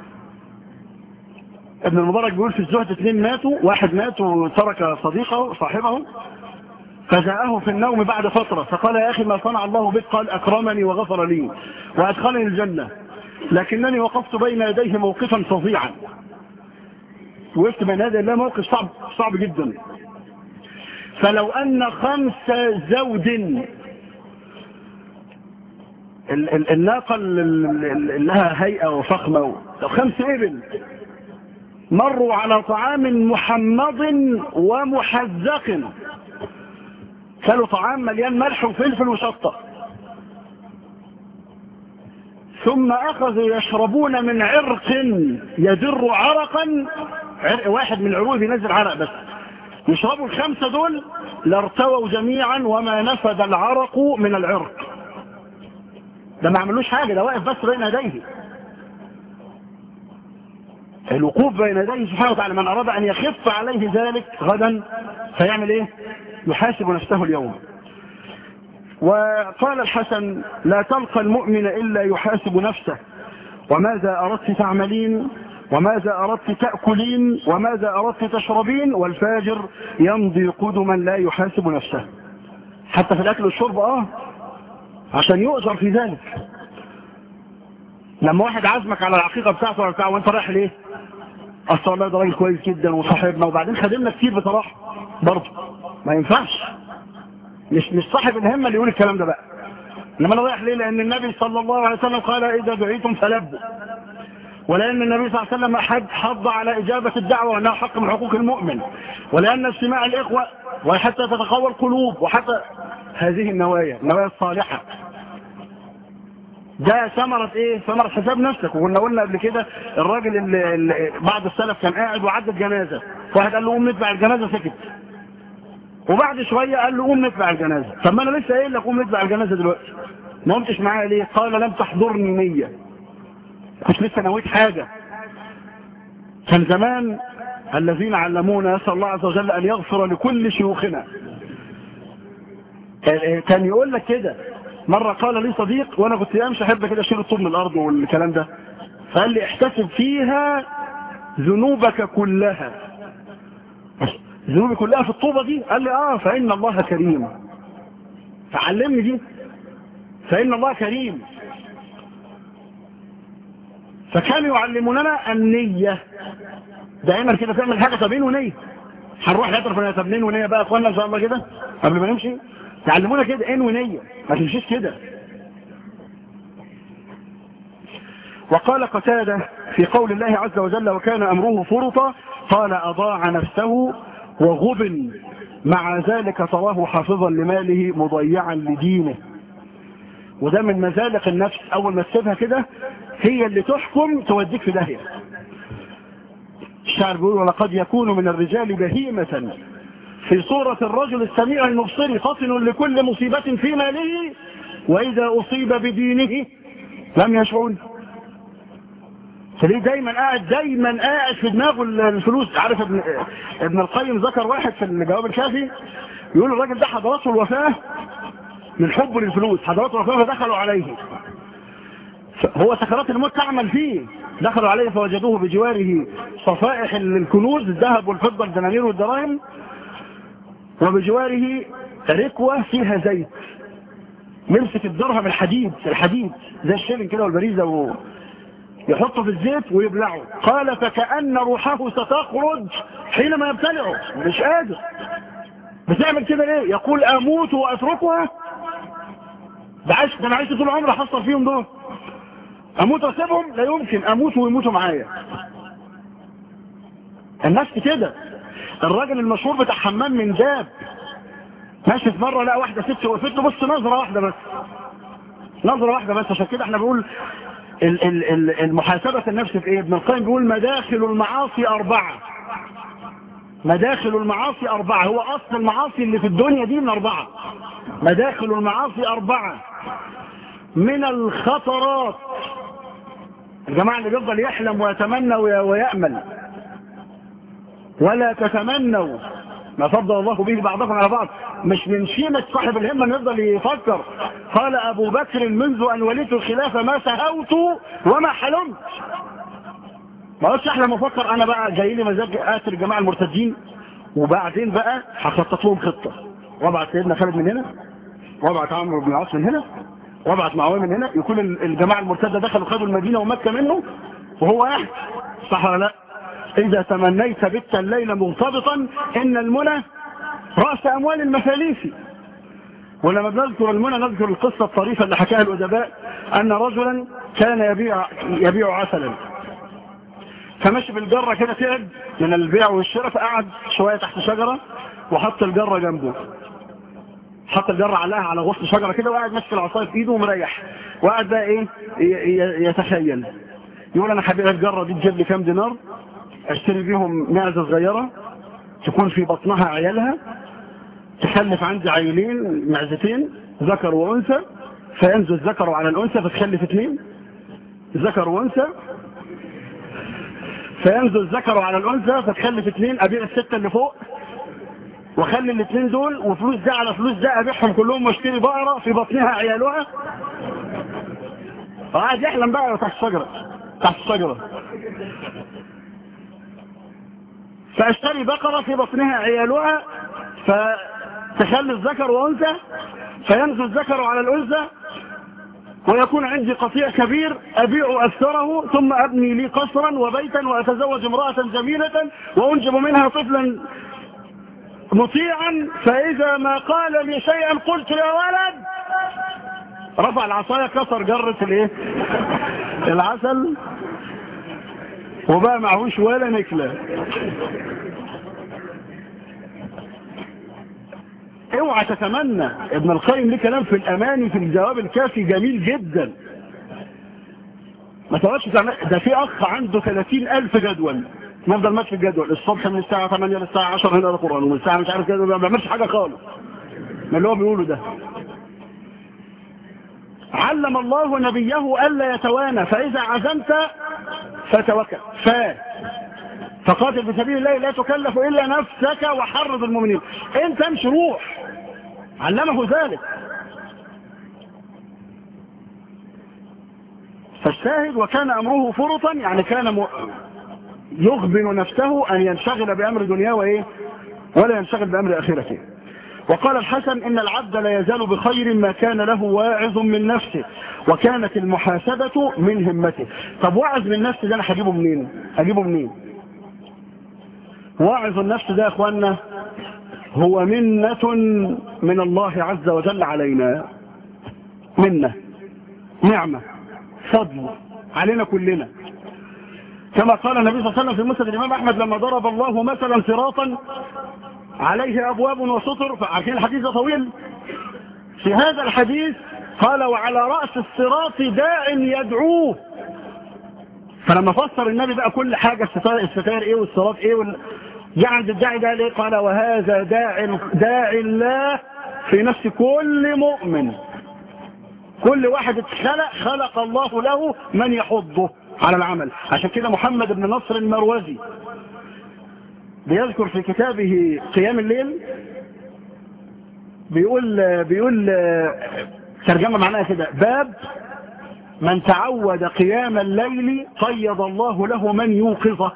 ابن المبارك بيقول في الزهد اثنين ماتوا واحد مات وترك صديقه صاحبه فجاءه في النوم بعد فترة فقال يا أخي ما صنع الله بك قال أكرمني وغفر لي وأدخلني الجنة لكنني وقفت بين يديه موقفا فظيعا وقفت بين يدي الله موقف صعب صعب جدا فلو أن خمس زود ال- ال- الناقة اللي لها هيئة وفخمة لو خمس إبل مروا على طعام محمض ومحزق كانوا طعام مليان ملح وفلفل وشطة ثم أخذوا يشربون من عرق يدر عرقا عرق واحد من العروق بينزل عرق بس يشربوا الخمسة دول لارتووا جميعا وما نفد العرق من العرق ده ما عملوش حاجة ده واقف بس بين يديه الوقوف بين يديه سبحانه وتعالى من أراد أن يخف عليه ذلك غدا فيعمل إيه يحاسب نفسه اليوم وقال الحسن لا تلقى المؤمن إلا يحاسب نفسه وماذا أردت تعملين وماذا أردت تأكلين وماذا أردت تشربين والفاجر يمضي قدما لا يحاسب نفسه حتى في الأكل والشرب آه عشان يؤجر في ذلك لما واحد عزمك على العقيقة بتاعته ولا بتاعه وانت رايح ليه اصل والله ده راجل كويس جدا وصاحبنا وبعدين خدمنا كتير بصراحة برضه ما ينفعش مش مش صاحب الهمة اللي يقول الكلام ده بقى انما انا رايح ليه لان النبي صلى الله عليه وسلم قال اذا دعيتم فلبوا ولان النبي صلى الله عليه وسلم حد حض على اجابة الدعوة وانها حق من حقوق المؤمن ولان استماع الاخوة وحتى تتقوى القلوب وحتى هذه النوايا النوايا الصالحة ده ثمرة ايه ثمرة حساب نفسك وقلنا قلنا قبل كده الراجل اللي, اللي بعد السلف كان قاعد وعدت جنازة واحد قال له قوم نتبع الجنازة سكت وبعد شوية قال له قوم نتبع الجنازة طب ما انا لسه قايل لك قوم نتبع الجنازة دلوقتي ما قمتش معايا ليه قال لم تحضرني نية مش لسه نويت حاجة كان زمان الذين علمونا نسأل الله عز وجل أن يغفر لكل شيوخنا كان يقول لك كده مرة قال لي صديق وانا كنت امشي احب كده اشيل الطوب من الارض والكلام ده فقال لي احتسب فيها ذنوبك كلها ذنوبي كلها في الطوبة دي قال لي اه فإن الله كريم فعلمني دي فإن الله كريم فكانوا يعلموننا النية دائما كده تعمل حاجة طبين ونية هنروح نترف من طبين ونية بقى اخوانا ان شاء الله كده قبل ما نمشي تعلمونا كده ان ونية ما تمشيش كده وقال قتادة في قول الله عز وجل وكان أمره فرطا قال أضاع نفسه وغبن مع ذلك تراه حافظا لماله مضيعا لدينه وده من مزالق النفس أول ما تسيبها كده هي اللي تحكم توديك في داهية الشعر بيقول ولقد يكون من الرجال بهيمة في صورة الرجل السميع المبصر فطن لكل مصيبة في ماله وإذا أصيب بدينه لم يشعر فليه دايما قاعد دايما قاعد في دماغه الفلوس عارف ابن, ابن القيم ذكر واحد في الجواب الكافي يقول الراجل ده حضرته الوفاة من حبه للفلوس حضرته الوفاة فدخلوا عليه هو سكرات الموت تعمل فيه دخلوا عليه فوجدوه بجواره صفائح الكنوز الذهب والفضة الدنانير والدراهم وبجواره ركوة فيها زيت يمسك الدرهم الحديد الحديد زي الشيلن كده والبريزة و... يحطه في الزيت ويبلعه قال فكأن روحه ستخرج حينما يبتلعه مش قادر بتعمل كده ليه يقول اموت واتركها ده عايش ده انا عايش طول عمري احصل فيهم دول اموت واسيبهم لا يمكن اموت ويموتوا معايا الناس كده الراجل المشهور بتاع حمام من جاب ماشي في مره لقى واحده ست وقفت له بص نظره واحده بس نظره واحده بس عشان كده احنا بنقول ال- ال- ال- المحاسبة النفس في ايه ابن القيم بيقول مداخل المعاصي اربعة مداخل المعاصي اربعة هو اصل المعاصي اللي في الدنيا دي من اربعة مداخل المعاصي اربعة من الخطرات الجماعة اللي بيفضل يحلم ويتمنى وي- ويأمل ولا تتمنوا ما فضل الله به بعضكم على بعض مش من شيمة صاحب الهمة انه يفضل يفكر قال ابو بكر منذ ان وليت الخلافة ما سهوت وما حلمت ما قلتش احلم افكر انا بقى جاي لي مزاج قاتل الجماعة المرتدين وبعدين بقى هخطط لهم خطة وابعت سيدنا خالد من هنا وابعت عمرو بن العاص من هنا وابعت معاويه من هنا يكون الجماعة المرتدة دخلوا خدوا المدينة ومكة منه وهو قاعد صح ولا لا إذا تمنيت بت الليل مرتبطا إن المنى رأس أموال المفاليس ولما بنذكر المنى نذكر القصة الطريفة اللي حكاها الأدباء أن رجلا كان يبيع, يبيع عسلا فمشي بالجرة كده تعب من البيع والشراء فقعد شوية تحت شجرة وحط الجرة جنبه حط الجرة عليها على غصن شجرة كده وقاعد ماسك العصاية في ايده ومريح وقاعد بقى ايه ي- ي- يتخيل يقول انا هبيع الجرة دي تجيب لي كام دينار اشتري بيهم معزة صغيرة تكون في بطنها عيالها تخلف عندي عيلين معزتين ذكر وانثى فينزل الذكر على الانثى فتخلف اثنين ذكر وانثى فينزل الذكر على الانثى فتخلف اثنين ابيع الستة اللي فوق واخلي الاثنين دول وفلوس ده على فلوس ده ابيعهم كلهم واشتري بقرة في بطنها عيالها وقاعد يحلم بقى تحت الشجرة تحت الشجرة فاشتري بقرة في بطنها عيالها فتخلي الذكر وانثى فينزل الذكر على الانثى ويكون عندي قطيع كبير أبيع أكثره ثم أبني لي قصرا وبيتا وأتزوج امرأة جميلة وأنجب منها طفلا مطيعا فإذا ما قال لي شيئا قلت يا ولد رفع العصاية كسر جرة الايه العسل وبقى معهوش ولا نكلة اوعى تتمنى ابن القيم ليه كلام في الاماني في الجواب الكافي جميل جدا ما تقعدش تعمل ده في اخ عنده 30 الف جدول نفضل ماشي الجدول الصبح من الساعه 8 للساعه 10 هنا القران ومن الساعه مش عارف كده ما بيعملش حاجه خالص من اللي هو بيقوله ده علم الله نبيه الا يتوانى فاذا عزمت فتوكل ف فقاتل في سبيل الله لا تكلف الا نفسك وحرض المؤمنين انت امشي روح علمه ذلك فالشاهد وكان أمره فرطا يعني كان م... يغبن نفسه أن ينشغل بأمر دنيا وإيه ولا ينشغل بأمر آخرته وقال الحسن إن العبد لا يزال بخير ما كان له واعظ من نفسه وكانت المحاسبة من همته طب واعظ من نفسه ده أنا هجيبه منين هجيبه منين واعظ النفس ده يا أخوانا هو منة من الله عز وجل علينا منة نعمة فضل علينا كلنا كما قال النبي صلى الله عليه وسلم في مسند الإمام أحمد لما ضرب الله مثلا صراطا عليه أبواب وسطر فعارفين الحديث ده طويل في هذا الحديث قال وعلى رأس الصراط داع يدعوه فلما فسر النبي بقى كل حاجة الستائر ايه والصراط ايه وال... جعل الداعي ده ليه قال وهذا داع داعي الله في نفس كل مؤمن كل واحد اتخلق خلق الله له من يحضه على العمل عشان كده محمد بن نصر المروزي بيذكر في كتابه قيام الليل بيقول بيقول ترجمة معناها كده باب من تعود قيام الليل قيض الله له من يوقظه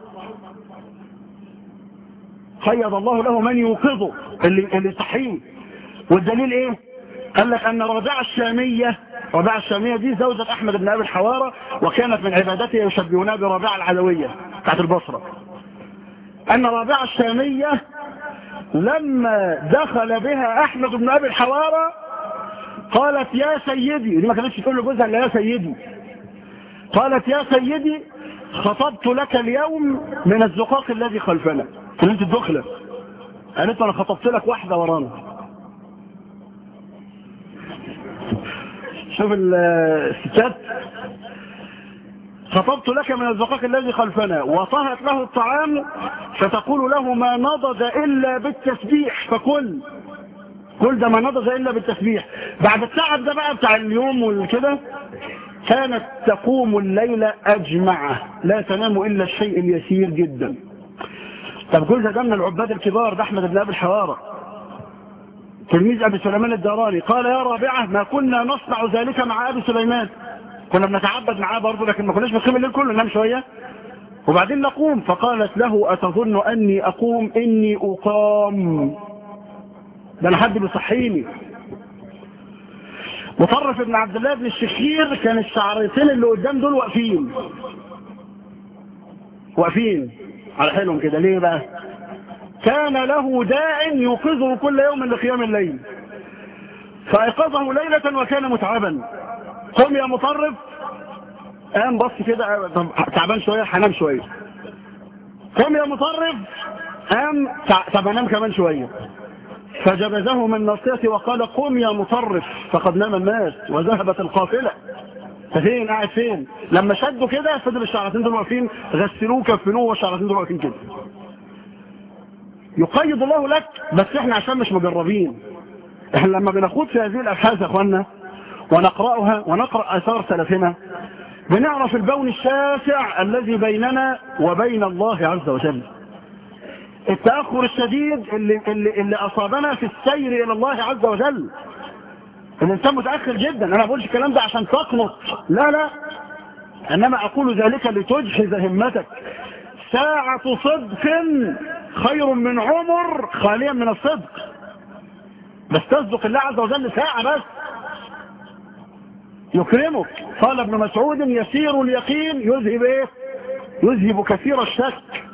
قيض الله له من يوقظه اللي, اللي صحيه والدليل ايه قال لك ان رابعة الشامية رابعة الشامية دي زوجة احمد بن ابي الحوارة وكانت من عبادته يشبهونها برابعة العلوية بتاعت البصرة ان رابعة الشامية لما دخل بها احمد بن ابي الحوارة قالت يا سيدي دي ما كانتش تقول لجوزها الا يا سيدي قالت يا سيدي خطبت لك اليوم من الزقاق الذي خلفنا كنت الدخلة قالت انا خطبت لك واحدة ورانا شوف الستات خطبت لك من الزقاق الذي خلفنا وطهت له الطعام فتقول له ما نضج إلا بالتسبيح فكل كل ده ما نضج إلا بالتسبيح بعد التعب ده بقى بتاع اليوم والكده كانت تقوم الليلة أجمعة لا تنام إلا الشيء اليسير جدا طب كل ده من العباد الكبار ده أحمد بن أبي الحوارة تلميذ أبي سليمان الداراني قال يا رابعة ما كنا نصنع ذلك مع أبي سليمان كنا بنتعبد معاه برضه لكن ما كناش بنقيم الليل كله ننام شوية وبعدين نقوم فقالت له أتظن أني أقوم إني أقام ده أنا حد بيصحيني مطرف ابن عبد الله بن الشخير كان الشعرتين اللي قدام دول واقفين واقفين على حيلهم كده ليه بقى كان له داع يوقظه كل يوم لقيام الليل فايقظه ليلة وكان متعبا قم يا مطرف قام بص كده تعبان شوية هنام شوية قم يا مطرف قام طب انام كمان شوية فجبزه من ناصيته وقال قم يا مطرف فقد نام الناس وذهبت القافلة فين قاعد فين لما شدوا كده فضل الشعرتين دول واقفين غسلوه كفنوه والشعرتين دول واقفين كده يقيد الله لك بس احنا عشان مش مجربين احنا لما بنخوض في هذه الابحاث يا اخوانا ونقرأها ونقرأ اثار سلفنا بنعرف البون الشاسع الذي بيننا وبين الله عز وجل التأخر الشديد اللي, اللي, اللي أصابنا في السير إلى الله عز وجل الإنسان متأخر جدا أنا بقولش الكلام ده عشان تقنط لا لا إنما أقول ذلك لتجحز همتك ساعة صدق خير من عمر خاليا من الصدق بس تصدق الله عز وجل ساعة بس يكرمك قال ابن مسعود يسير اليقين يذهب ايه يذهب كثير الشك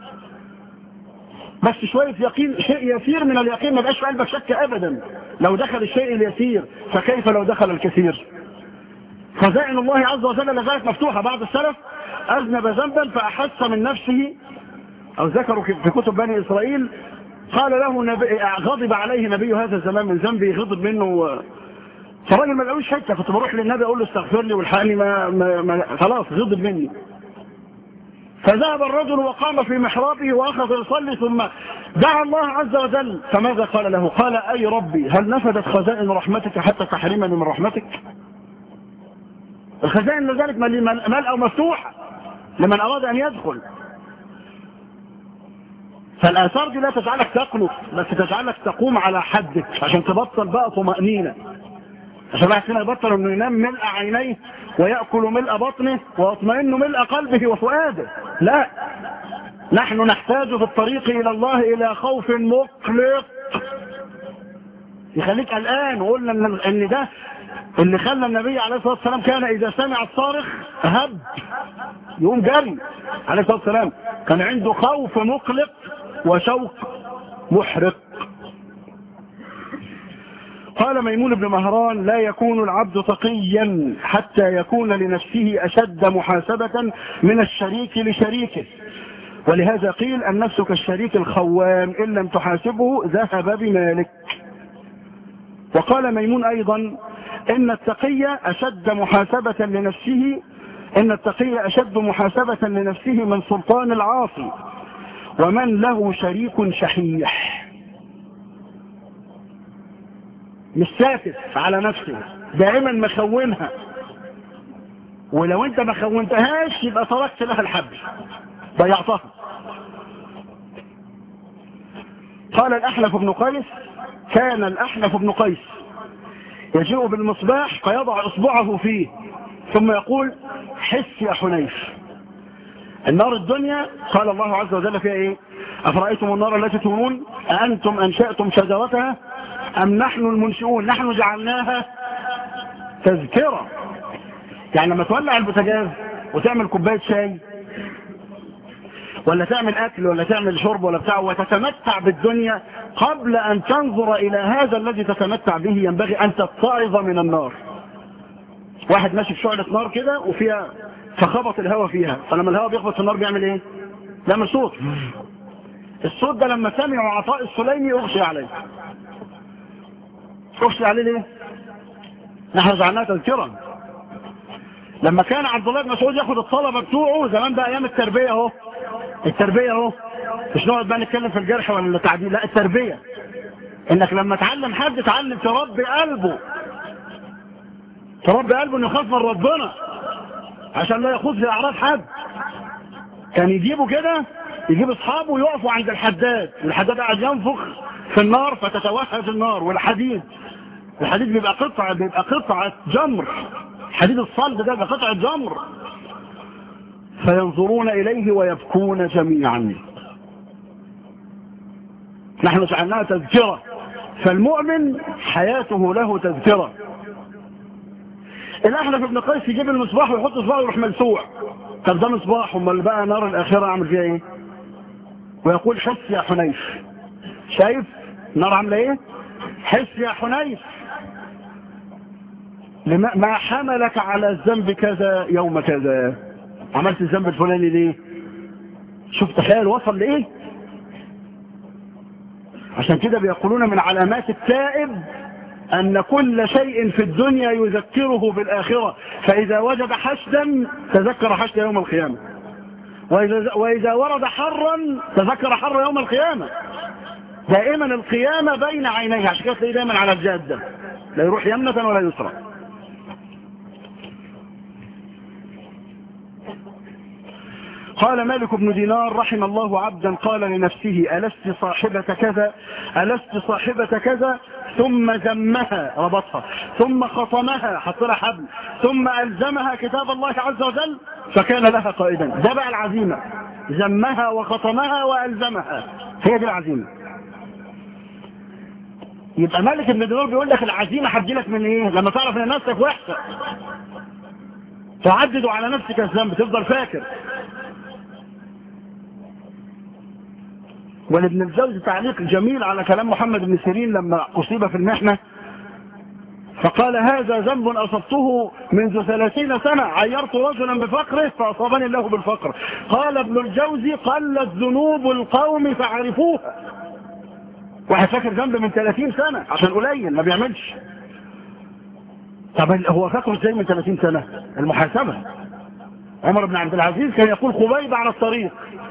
بس شوية يقين شيء يسير من اليقين ما بقاش في قلبك شك ابدا لو دخل الشيء اليسير فكيف لو دخل الكثير خزائن الله عز وجل لازالت مفتوحة بعض السلف أذنب ذنبا فأحس من نفسه أو ذكروا في كتب بني إسرائيل قال له نبي غضب عليه نبي هذا الزمان من ذنبه غضب منه فالراجل ما لقوش حته كنت بروح للنبي اقول له استغفر لي والحقني ما, ما, ما خلاص غضب مني فذهب الرجل وقام في محرابه واخذ يصلي ثم دعا الله عز وجل فماذا قال له قال اي ربي هل نفدت خزائن رحمتك حتى تحرمني من رحمتك الخزائن لذلك ملء او مفتوح لمن اراد ان يدخل فالاثار دي لا تجعلك تقنط بس تجعلك تقوم على حدك عشان تبطل بقى طمأنينة عشان الواحد فينا يبطل انه ينام ملء عينيه ويأكل ملء بطنه ويطمئن ملء قلبه وفؤاده لا نحن نحتاج في الطريق إلى الله إلى خوف مقلق يخليك الآن وقلنا إن إن ده اللي خلى النبي عليه الصلاة والسلام كان إذا سمع الصارخ هب يقوم جري عليه الصلاة والسلام كان عنده خوف مقلق وشوق محرق قال ميمون بن مهران لا يكون العبد تقيا حتى يكون لنفسه أشد محاسبة من الشريك لشريكه ولهذا قيل النفس كالشريك الخوان إن لم تحاسبه ذهب بمالك وقال ميمون أيضا إن التقي أشد محاسبة لنفسه إن التقي أشد محاسبة لنفسه من سلطان العاصي ومن له شريك شحيح مش ساكت على نفسه دائما مخونها ولو انت ما خونتهاش يبقى تركت لها الحبل ضيعتها قال الأحنف بن قيس كان الأحنف بن قيس يجيء بالمصباح فيضع إصبعه فيه ثم يقول حس يا حنيف النار الدنيا قال الله عز وجل فيها ايه أفرأيتم النار التي تورون أأنتم أنشأتم شجرتها أم نحن المنشئون نحن جعلناها تذكرة يعني لما تولع البوتاجاز وتعمل كوباية شاي ولا تعمل أكل ولا تعمل شرب ولا بتاع وتتمتع بالدنيا قبل أن تنظر إلى هذا الذي تتمتع به ينبغي أن تتعظ من النار واحد ماشي في شعلة نار كده وفيها فخبط الهواء فيها فلما الهواء بيخبط في النار بيعمل ايه بيعمل صوت الصوت ده لما سمعوا عطاء السليمي اغشي عليه اغشي عليه ليه نحن جعلناها تذكرا لما كان عبد الله بن مسعود ياخد الطلبه بتوعه زمان بقى ايام التربيه اهو التربيه اهو مش نقعد بقى نتكلم في الجرح ولا التعديل لا التربيه انك لما تعلم حد تعلم تربي قلبه تربي قلبه انه يخاف من ربنا عشان لا يخوض في اعراض حد كان يجيبه كده يجيب اصحابه ويقفوا عند الحداد الحداد قاعد ينفخ في النار فتتوهج النار والحديد الحديد بيبقى قطعة بيبقى قطعة جمر حديد الصلب ده بيبقى قطعة جمر فينظرون إليه ويبكون جميعا نحن جعلناها تذكرة فالمؤمن حياته له تذكرة الأحنف ابن قيس يجيب المصباح ويحط صباحه ويروح ملسوع طب ده مصباح امال بقى نار الآخرة أعمل فيها إيه ويقول حس يا حنيف شايف النار عامله ايه حس يا حنيف لما ما حملك على الذنب كذا يوم كذا عملت الذنب الفلاني ليه شوف تخيل وصل لايه عشان كده بيقولون من علامات التائب أن كل شيء في الدنيا يذكره بالآخرة فإذا وجد حشدا تذكر حشد يوم القيامة وإذا, وإذا ورد حرا تذكر حر يوم القيامة دائما القيامة بين عينيه عشان كده تلاقيه دائما على الجادة لا يروح يمنة ولا يسرى قال مالك بن دينار رحم الله عبدا قال لنفسه ألست صاحبة كذا ألست صاحبة كذا ثم ذمها ربطها ثم خصمها حط لها حبل ثم ألزمها كتاب الله عز وجل فكان لها قائدا ده بقى العزيمة ذمها وخصمها وألزمها هي دي العزيمة يبقى مالك بن دينار بيقول لك العزيمة هتجيلك من ايه لما تعرف ان نفسك وحشة تعدد على نفسك الذنب تفضل فاكر ولابن الجوزي تعليق جميل على كلام محمد بن سيرين لما أصيب في المحنة فقال هذا ذنب أصبته منذ ثلاثين سنة عيرت رجلا بفقره فأصابني الله بالفقر قال ابن الجوزي قلت ذنوب القوم فعرفوها واحد فاكر ذنب من 30 سنة عشان قليل ما بيعملش طب هو فاكره ازاي من 30 سنة المحاسبة عمر بن عبد العزيز كان يقول خبيب على الطريق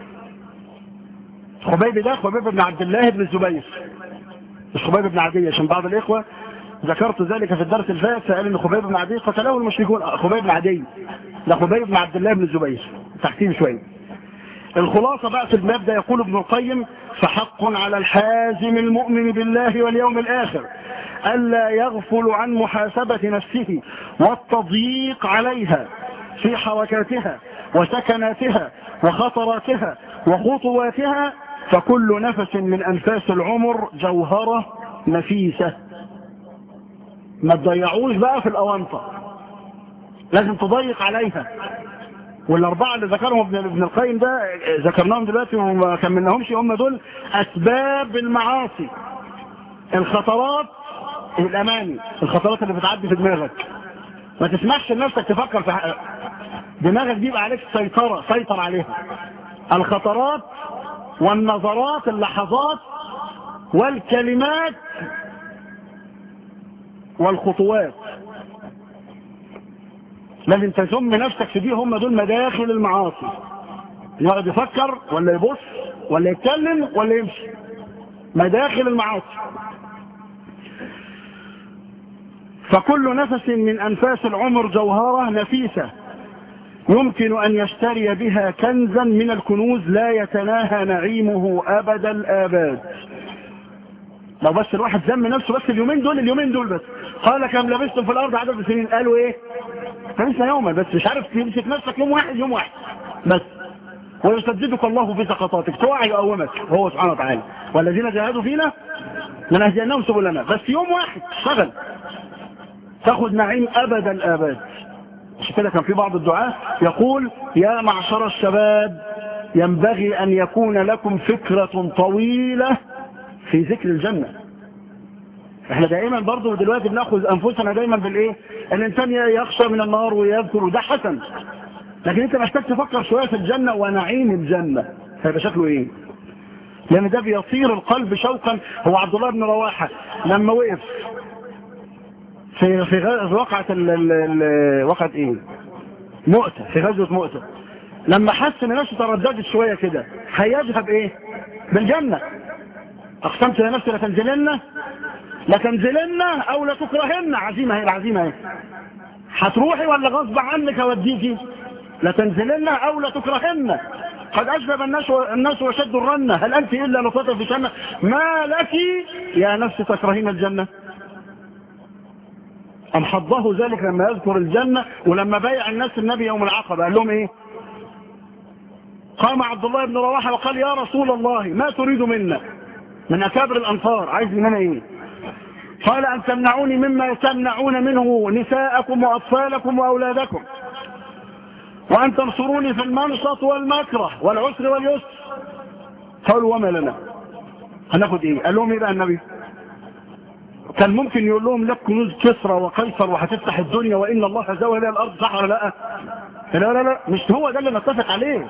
خبيب ده خبيب بن عبد الله بن الزبير مش خبيب بن عدي عشان بعض الإخوة ذكرت ذلك في الدرس الفات فقال ان خبيب بن عدي قتله المشركون خبيب بن عدي ده خبيب بن عبد الله بن الزبير تحتيه شويه الخلاصة بقى في الباب ده يقول ابن القيم فحق على الحازم المؤمن بالله واليوم الآخر ألا يغفل عن محاسبة نفسه والتضييق عليها في حركاتها وسكناتها وخطراتها وخطواتها فكل نفس من أنفاس العمر جوهرة نفيسة ما تضيعوش بقى في الأوانطة لازم تضيق عليها والأربعة اللي ذكرهم ابن ابن القيم ده ذكرناهم دلوقتي وما كملناهمش هم دول أسباب المعاصي الخطرات الأماني الخطرات اللي بتعدي في دماغك ما تسمحش لنفسك تفكر في حق. دماغك دي يبقى عليك سيطرة سيطر عليها الخطرات والنظرات اللحظات والكلمات والخطوات لازم تسم نفسك في دي هم دول مداخل المعاصي يقعد يفكر ولا يبص ولا يتكلم ولا يمشي مداخل المعاصي فكل نفس من أنفاس العمر جوهرة نفيسة يمكن أن يشتري بها كنزا من الكنوز لا يتناهى نعيمه أبد الآباد لو بس الواحد ذم نفسه بس اليومين دول اليومين دول بس قال كم لبستم في الأرض عدد السنين قالوا إيه لسه يوما بس مش عارف تمسك نفسك يوم واحد يوم واحد بس ويسددك الله في سقطاتك توعي يقومك هو سبحانه وتعالى والذين جاهدوا فينا لنهدينهم سبلنا بس يوم واحد اشتغل تاخد نعيم أبد الآباد مش كده كان في بعض الدعاة يقول يا معشر الشباب ينبغي أن يكون لكم فكرة طويلة في ذكر الجنة احنا دائما برضو دلوقتي بناخذ انفسنا دايما بالايه الانسان يخشى من النار ويذكر وده حسن لكن انت محتاج تفكر شويه في الجنه ونعيم الجنه هيبقى شكله ايه لان ده بيطير القلب شوقا هو عبد الله بن رواحه لما وقف في في وقعه وقعه ايه مؤتة في غزوه مؤتة لما حس ان نفسه ترددت شويه كده هيذهب ايه بالجنه اقسمت يا نفسي لتنزلن لتنزلن او لتكرهن عزيمه هي العزيمه اهي هتروحي ولا غصب عنك اوديكي لتنزلن او لتكرهن قد اجلب الناس الناس وشدوا الرنه هل انت الا لطفه في جنه ما لك يا نفس تكرهين الجنه ام حظه ذلك لما يذكر الجنه ولما بايع الناس النبي يوم العقبه قال لهم ايه قام عبد الله بن رواحه وقال يا رسول الله ما تريد منا من اكابر الانصار عايز مننا ايه قال أن تمنعوني مما تمنعون منه نساءكم وأطفالكم وأولادكم وأن تنصروني في المنشط والمكره والعسر واليسر قالوا وما لنا هناخد ايه قال لهم ايه بقى النبي كان ممكن يقول لهم لك كنوز كسرى وقيصر وهتفتح الدنيا وإن الله زوى لها الأرض صح ولا لا لا لا لا مش هو ده اللي نتفق عليه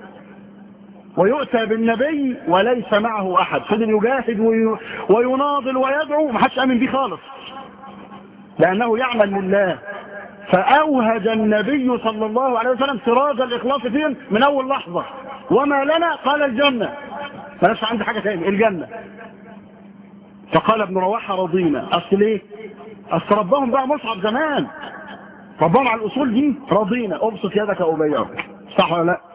ويؤتى بالنبي وليس معه أحد فضل يجاهد ويناضل ويدعو ما حدش آمن بيه خالص لأنه يعمل لله فأوهج النبي صلى الله عليه وسلم سراج الإخلاص فيهم من أول لحظة وما لنا قال الجنة ملاش عندي حاجة تاني الجنة فقال ابن رواحة رضينا أصل ايه أصل ربهم بقى مصعب زمان ربهم على الأصول دي رضينا أبسط يدك أبيعك صح ولا لا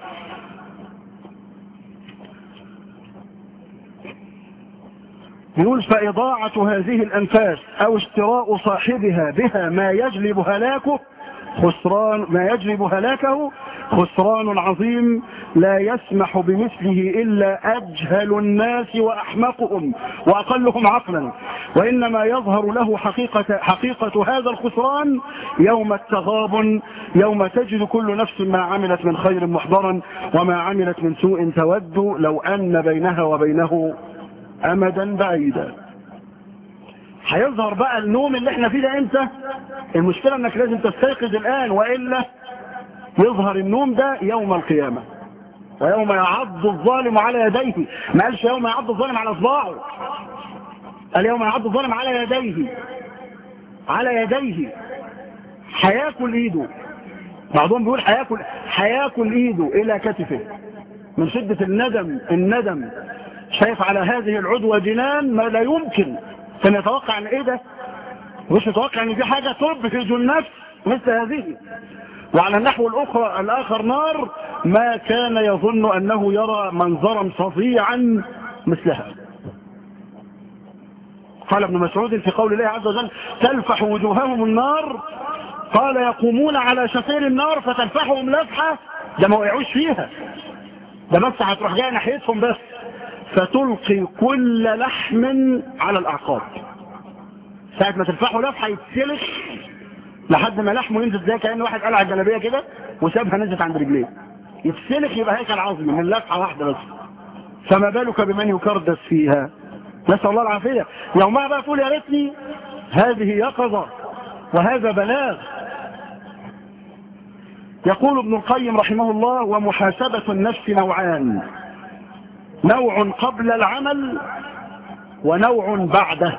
يقول فإضاعة هذه الأنفاس أو اشتراء صاحبها بها ما يجلب هلاكه خسران ما يجلب هلاكه خسران عظيم لا يسمح بمثله إلا أجهل الناس وأحمقهم وأقلهم عقلا وإنما يظهر له حقيقة, حقيقة هذا الخسران يوم التغابن يوم تجد كل نفس ما عملت من خير محضرا وما عملت من سوء تود لو أن بينها وبينه امدا بعيدا هيظهر بقى النوم اللي احنا فيه ده امتى المشكلة انك لازم تستيقظ الان وإلا يظهر النوم ده يوم القيامة ويوم يعض الظالم على يديه ما قالش يوم يعض الظالم على اصبعه قال يوم يعض الظالم على يديه على يديه هياكل ايده بعضهم بيقول هياكل هياكل ايده الى كتفه من شدة الندم الندم شايف على هذه العدوى جنان ما لا يمكن كان يتوقع ان ايه ده مش يتوقع ان في حاجة تبهج النفس مثل هذه وعلى النحو الاخرى الاخر نار ما كان يظن انه يرى منظرا فظيعا مثلها قال ابن مسعود في قول الله عز وجل تلفح وجوههم النار قال يقومون على شفير النار فتلفحهم لفحة ده ما وقعوش فيها ده بس هتروح جايه ناحيتهم بس فتلقي كل لحم على الأعقاب ساعة ما تلفحه لفحة يتسلخ لحد ما لحمه ينزل زي كأن واحد قلع الجلابية كده وسابها نزلت عند رجليه يتسلخ يبقى هيكل عظمي من لفحة واحدة بس فما بالك بمن يكردس فيها نسأل الله العافية يومها بقى تقول يا ريتني هذه يقظة وهذا بلاغ يقول ابن القيم رحمه الله ومحاسبة النفس نوعان نوع قبل العمل ونوع بعده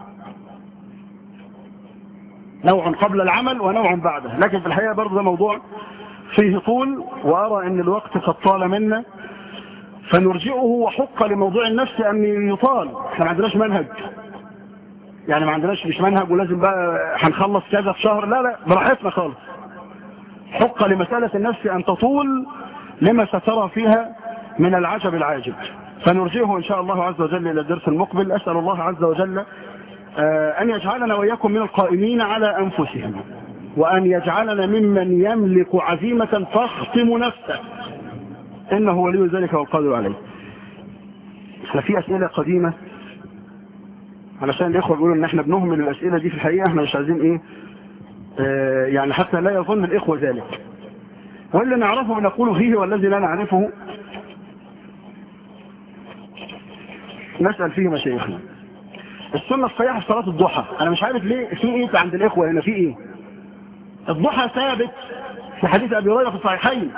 نوع قبل العمل ونوع بعده لكن في الحقيقة برضه ده موضوع فيه طول وأرى أن الوقت قد طال منا فنرجئه وحق لموضوع النفس أن يطال احنا ما عندناش منهج يعني ما عندناش مش منهج ولازم بقى هنخلص كذا في شهر لا لا براحتنا خالص حق لمسألة النفس أن تطول لما سترى فيها من العجب العاجب فنرجئه إن شاء الله عز وجل إلى الدرس المقبل أسأل الله عز وجل أن يجعلنا وإياكم من القائمين على أنفسهم وأن يجعلنا ممن يملك عزيمة تختم نفسه إنه ولي ذلك والقادر عليه احنا في أسئلة قديمة علشان الإخوة بيقولوا إن احنا بنهمل الأسئلة دي في الحقيقة احنا مش عايزين إيه اه يعني حتى لا يظن الإخوة ذلك واللي نعرفه نقول فيه والذي لا نعرفه نسأل فيه مشايخنا السنة الصحيحة في صلاة الضحى أنا مش عارف ليه في إيه عند الإخوة هنا في إيه الضحى ثابت في حديث أبي هريرة في الصحيحين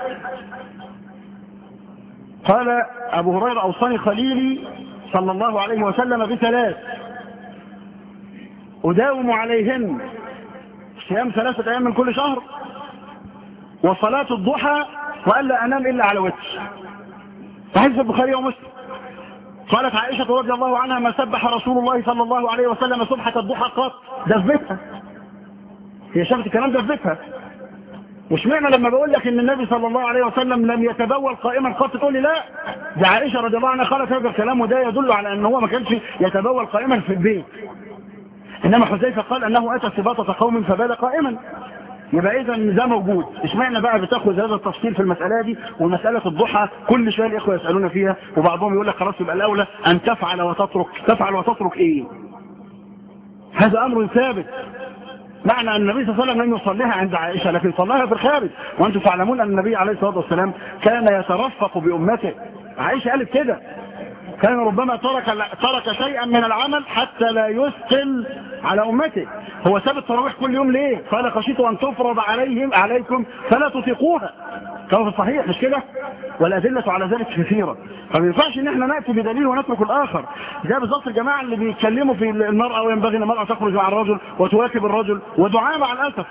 قال أبو هريرة أوصاني خليلي صلى الله عليه وسلم بثلاث أداوم عليهن صيام ثلاثة أيام من كل شهر وصلاة الضحى وألا أنام إلا على وتر فحديث البخاري ومسلم قالت عائشة رضي الله عنها ما سبح رسول الله صلى الله عليه وسلم سبحة الضحى قط ده في بيتها هي شافت الكلام ده في بيتها مش معنى لما بقول لك ان النبي صلى الله عليه وسلم لم يتبول قائما قط تقول لي لا ده عائشة رضي الله عنها قالت هذا الكلام وده يدل على ان هو ما كانش يتبول قائما في البيت انما حذيفة قال انه اتى سباطة قوم فبال قائما يبقى اذا ده موجود اشمعنى بقى بتاخذ هذا التفصيل في المسألة دي ومسألة الضحى كل شوية الاخوة يسألون فيها وبعضهم يقول لك خلاص يبقى الاولى ان تفعل وتترك تفعل وتترك ايه هذا امر ثابت معنى أن النبي صلى الله عليه وسلم لم يصليها عند عائشة لكن صلاها في الخارج وأنتم تعلمون أن النبي عليه الصلاة والسلام كان يترفق بأمته عائشة قالت كده كان ربما ترك ترك شيئا من العمل حتى لا يثقل على أمته هو ساب التراويح كل يوم ليه قال خشيت أن تفرض عليهم عليكم فلا تطيقوها كما في الصحيح مش كده والأدلة على ذلك كثيرة فما ينفعش ان احنا نأتي بدليل ونترك الآخر ده بالظبط الجماعة اللي بيتكلموا في المرأة وينبغي ان المرأة تخرج مع الرجل وتواكب الرجل ودعاء مع الأسف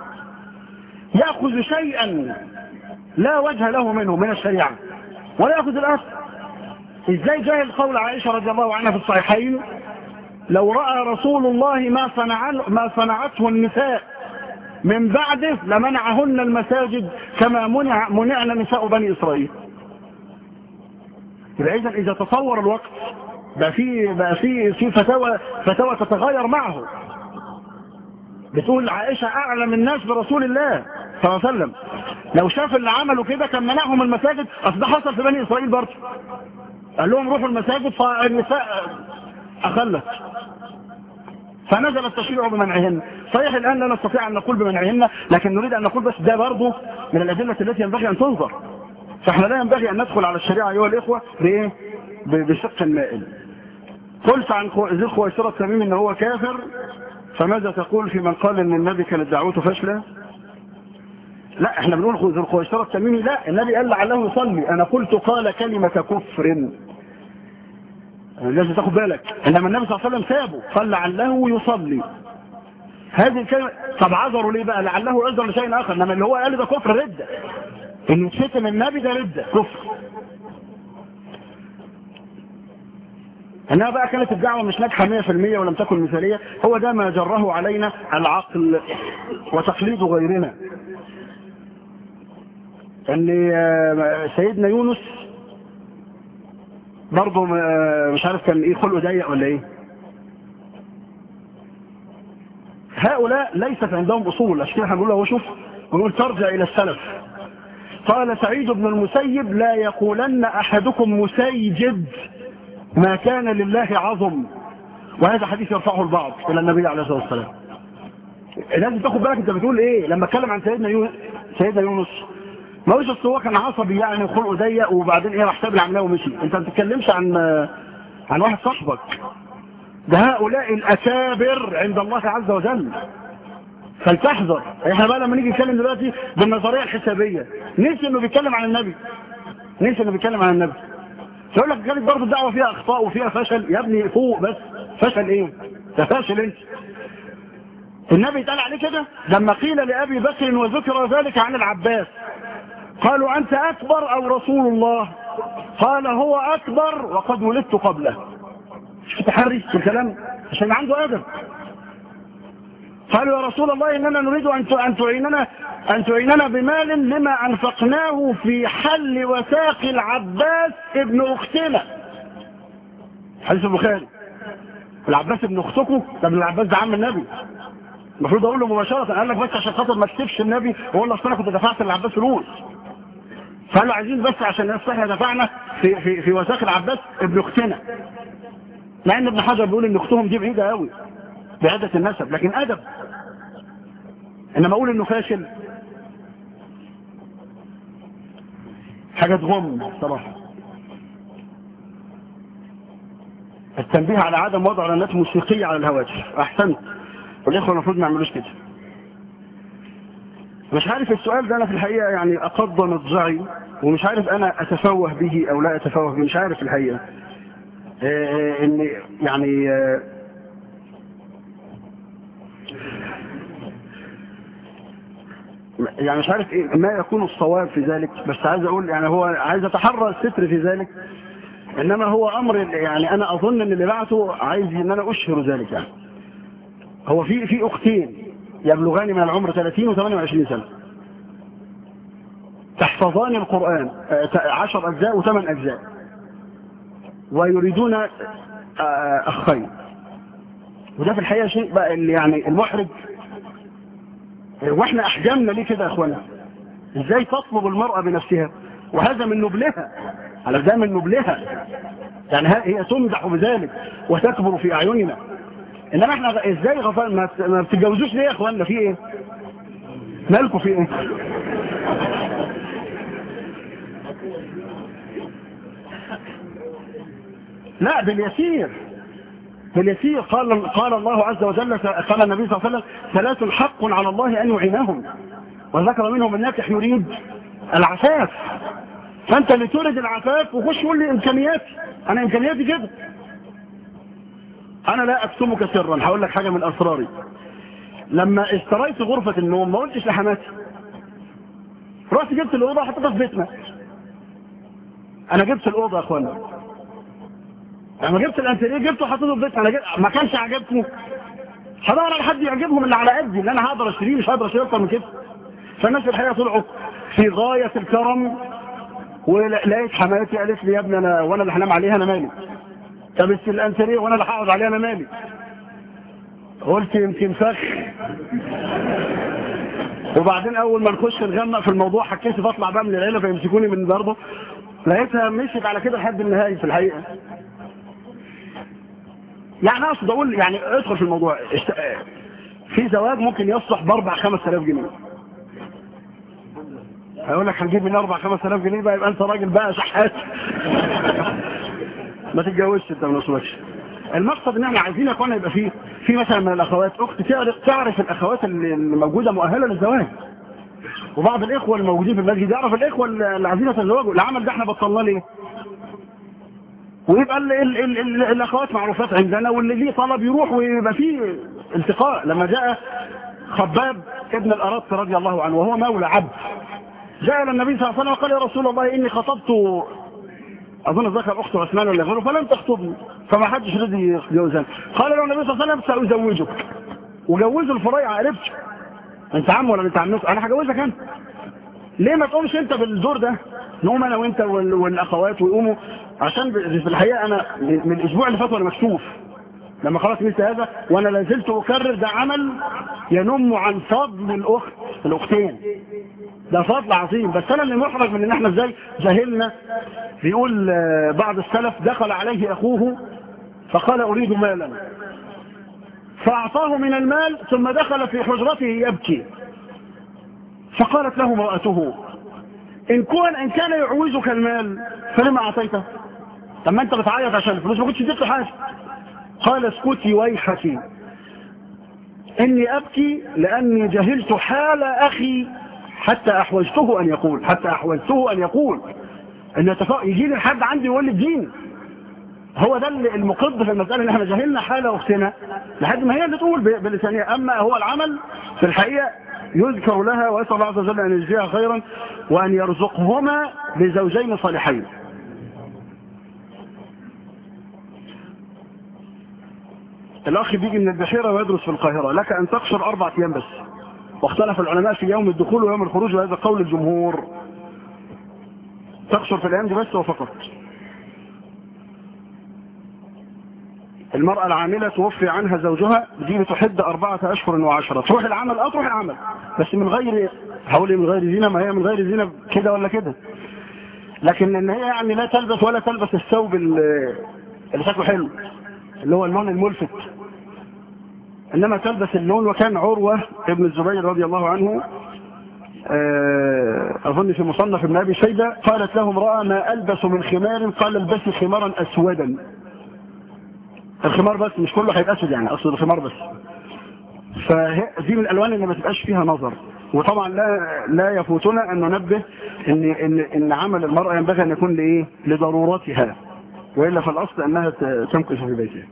يأخذ شيئا لا وجه له منه من الشريعة ولا يأخذ الأسف ازاي جاهل قول عائشة رضي الله عنها في الصحيحين لو رأى رسول الله ما, صنع ما صنعته النساء من بعده لمنعهن المساجد كما منع منعنا نساء بني إسرائيل يبقى إذا إذا تطور الوقت بقى في بقى في في فتاوى فتاوى تتغير معه بتقول عائشة أعلم الناس برسول الله صلى الله عليه وسلم لو شاف اللي عملوا كده كان منعهم المساجد أصل ده حصل في بني إسرائيل برضه قال لهم روحوا المساجد فالنساء أخلت فنزل التشريع بمنعهن صحيح الآن لا نستطيع أن نقول بمنعهن لكن نريد أن نقول بس ده برضه من الأدلة التي ينبغي أن تنظر فاحنا لا ينبغي أن ندخل على الشريعة أيها الإخوة بإيه؟ بشق المائل قلت عن ذي الخويصرة التميمي أنه هو كافر فماذا تقول في من قال أن النبي كانت دعوته فاشلة لا احنا بنقول ذي الخويصرة التميمي لا النبي قال لعله يصلي أنا قلت قال كلمة كفر لازم تاخد بالك انما النبي صلى الله عليه وسلم سابه قال لعله يصلي هذه الكلمة طب عذروا ليه بقى لعله عذر لشيء اخر انما اللي هو قال ده كفر ردة ان يتشتم النبي ده ردة كفر انها بقى كانت الدعوة مش ناجحة 100% ولم تكن مثالية هو ده ما جره علينا العقل وتقليد غيرنا ان سيدنا يونس برضه مش عارف كان ايه خلقه ضيق ولا ايه هؤلاء ليست عندهم اصول عشان كده هنقول له شوف ونقول ترجع الى السلف قال سعيد بن المسيب لا يقولن احدكم مسيجد ما كان لله عظم وهذا حديث يرفعه البعض الى النبي عليه الصلاه والسلام لازم تاخد بالك انت بتقول ايه لما اتكلم عن سيدنا يونس سيدنا يونس ما هوش اصل هو كان عصبي يعني وخلقه ضيق وبعدين ايه راح ساب العمليه ومشي انت ما بتتكلمش عن عن واحد صاحبك ده هؤلاء الاكابر عند الله عز وجل فلتحذر احنا بقى لما نيجي نتكلم دلوقتي بالنظريه الحسابيه ننسى انه بيتكلم عن النبي ننسى انه بيتكلم عن النبي يقول لك كانت برضه الدعوه فيها اخطاء وفيها فشل يا ابني فوق بس فشل ايه ده فاشل انت النبي اتقال عليه كده لما قيل لابي بكر وذكر ذلك عن العباس قالوا انت اكبر او رسول الله قال هو اكبر وقد ولدت قبله مش تحري في الكلام عشان عنده ادب قالوا يا رسول الله اننا نريد ان ان تعيننا ان تعيننا بمال لما انفقناه في حل وثاق العباس ابن اختنا حديث البخاري العباس ابن اختكم ده ابن العباس ده عم النبي المفروض اقول له مباشره قال لك بس عشان خاطر ما تكتبش النبي واقول له اصل انا كنت دفعت للعباس فلوس فقالوا عايزين بس عشان الناس احنا دفعنا في في في وثاق العباس ابن اختنا مع ان ابن حجر بيقول ان اختهم دي بعيده قوي بعيده النسب لكن ادب انما اقول انه فاشل حاجه تغم صراحه التنبيه على عدم وضع رنات موسيقيه على الهواتف احسنت والاخوه المفروض ما يعملوش كده مش عارف السؤال ده انا في الحقيقه يعني اقض مضجعي ومش عارف انا اتفوه به او لا اتفوه به مش عارف الحقيقه آه ان يعني آه يعني مش عارف ايه ما يكون الصواب في ذلك بس عايز اقول يعني هو عايز اتحرى الستر في ذلك انما هو امر يعني انا اظن ان اللي بعته عايز ان انا اشهر ذلك يعني هو في في اختين يبلغان من العمر 30 و28 سنه تحفظان القران 10 اجزاء و8 اجزاء ويريدون اخين وده في الحقيقه شيء بقى اللي يعني المحرج واحنا احجامنا ليه كده يا اخوانا ازاي تطلب المرأة بنفسها وهذا من نبلها على ده من نبلها يعني هي تمدح بذلك وتكبر في اعيننا انما احنا ازاي غفل ما بتتجوزوش ليه يا اخوانا في ايه مالكم في ايه لا باليسير باليسير قال قال الله عز وجل قال النبي صلى الله عليه وسلم ثلاث حق على الله ان يعينهم وذكر منهم الناكح يريد العفاف فانت اللي تريد العفاف وخش قول لي امكانياتي انا امكانياتي كده انا لا اكتمك سرا هقول لك حاجه من اسراري لما اشتريت غرفه النوم ما قلتش لحماتي رحت جبت الاوضه حطيتها في بيتنا انا جبت الاوضه يا اخوانا لما جبت الانتريه جبته وحطيته في بيتنا انا جبت ما كانش عجبكم هدور على حد يعجبهم اللي على قدي اللي انا هقدر اشتريه مش هقدر اشتري اكتر من كده فالناس في الحقيقه طلعوا في غايه الكرم ولقيت حماتي قالت لي يا ابني انا وانا اللي هنام عليها انا مالي طب الانتريه وانا اللي هقعد عليها انا مالي قلت يمكن فخ وبعدين اول ما نخش نغمق في الموضوع حكيت بطلع بقى من العيله فيمسكوني من برضه لقيتها مشيت على كده لحد النهايه في الحقيقه يعني اقصد اقول يعني ادخل في الموضوع في زواج ممكن يصلح باربع خمس الاف جنيه هيقول لك هنجيب من اربع خمس الاف جنيه بقى يبقى انت راجل بقى شحات ما تتجوزش انت ما نصوتش المقصد ان احنا عايزين يا اخوانا يبقى فيه في مثلا من الاخوات اخت تعرف تعرف الاخوات اللي موجوده مؤهله للزواج وبعض الاخوه الموجودين في المسجد يعرف الاخوه اللي عايزين يتزوجوا العمل ده احنا بطلناه ليه ويبقى ال ال ال ال الاخوات معروفات عندنا واللي ليه طلب يروح ويبقى فيه التقاء لما جاء خباب ابن الارات رضي الله عنه وهو مولى عبد جاء الى النبي صلى الله عليه وسلم وقال يا رسول الله اني خطبت اظن ذكر اخته عثمان ولا غيره فلم تخطبني فما حدش رضي يتجوزني قال له النبي صلى الله عليه وسلم سازوجك وجوزه الفريع عرفت انت عم ولا انت عم انا هجوزك انت ليه ما تقومش انت بالدور ده نقوم انا وانت والاخوات ويقوموا عشان في الحقيقه انا من الاسبوع اللي فات وانا مكسوف لما خلاص مثل هذا وانا لازلت اكرر ده عمل ينم عن فضل الاخت الاختين ده فضل عظيم بس انا اللي محرج من ان احنا ازاي جهلنا بيقول آه، بعض السلف دخل عليه اخوه فقال اريد مالا فاعطاه من المال ثم دخل في حجرته يبكي فقالت له امرأته ان كان ان كان يعوزك المال فلما اعطيته لما انت بتعيط عشان الفلوس ما كنتش اديته حاجه قال اسكتي ويحك اني ابكي لاني جهلت حال اخي حتى احوجته ان يقول حتى احوجته ان يقول ان يتفق يجي لي حد عندي يقول لي الدين هو ده اللي المقض في المساله ان احنا جهلنا حال اختنا لحد ما هي اللي تقول ب- بلسانها اما هو العمل في الحقيقه يذكر لها واسال الله عز وجل ان يجزيها خيرا وان يرزقهما بزوجين صالحين الأخ بيجي من البحيرة ويدرس في القاهرة لك أن تقصر أربع أيام بس واختلف العلماء في يوم الدخول ويوم الخروج وهذا قول الجمهور تقصر في الأيام دي بس وفقط المرأة العاملة توفي عنها زوجها دي بتحد أربعة أشهر وعشرة تروح العمل أه تروح العمل بس من غير هقول إيه من غير زينة ما هي من غير زينة كده ولا كده لكن ان هي يعني لا تلبس ولا تلبس الثوب ال- اللي شكله حلو اللي هو اللون الملفت انما تلبس اللون وكان عروة ابن الزبير رضي الله عنه آه، اظن في مصنف ابن ابي شيبه قالت له امراه ما البس من خمار قال البسي خمارا اسودا الخمار بس مش كله هيبقى اسود يعني اقصد الخمار بس فدي من الالوان اللي ما تبقاش فيها نظر وطبعا لا لا يفوتنا ان ننبه ان ان ان عمل المراه ينبغي ان يكون لايه لضرورتها والا فالاصل انها ت- تمكث في بيتها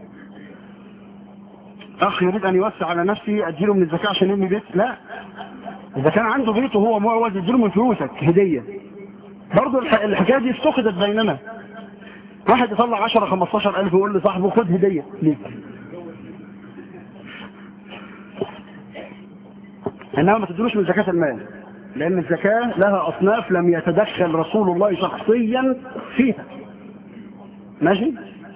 اخ يريد ان يوسع على نفسه اديله من الزكاه عشان يبني بيت لا اذا كان عنده بيت وهو معوز اديله من فلوسك هديه برضه الح- الحكايه دي افتقدت بيننا واحد يطلع 10 15 الف ويقول لصاحبه خد هديه ليك انما ما تدلوش من زكاه المال لان الزكاه لها اصناف لم يتدخل رسول الله شخصيا فيها ماشي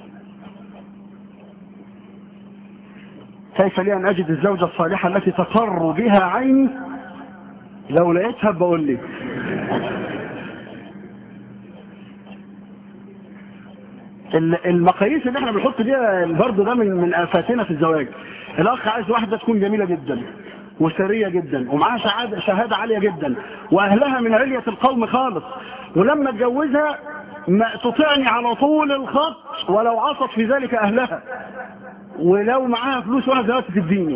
كيف لي ان اجد الزوجه الصالحه التي تقر بها عيني لو لقيتها بقول لي ال- المقاييس اللي احنا بنحط بيها برضه ده من من افاتنا في الزواج الاخ عايز واحده تكون جميله جدا وسريه جدا ومعاها شهاده شهاده عاليه جدا واهلها من عليه القوم خالص ولما اتجوزها ما تطيعني على طول الخط ولو عصت في ذلك اهلها ولو معاها فلوس وانا دلوقتي تديني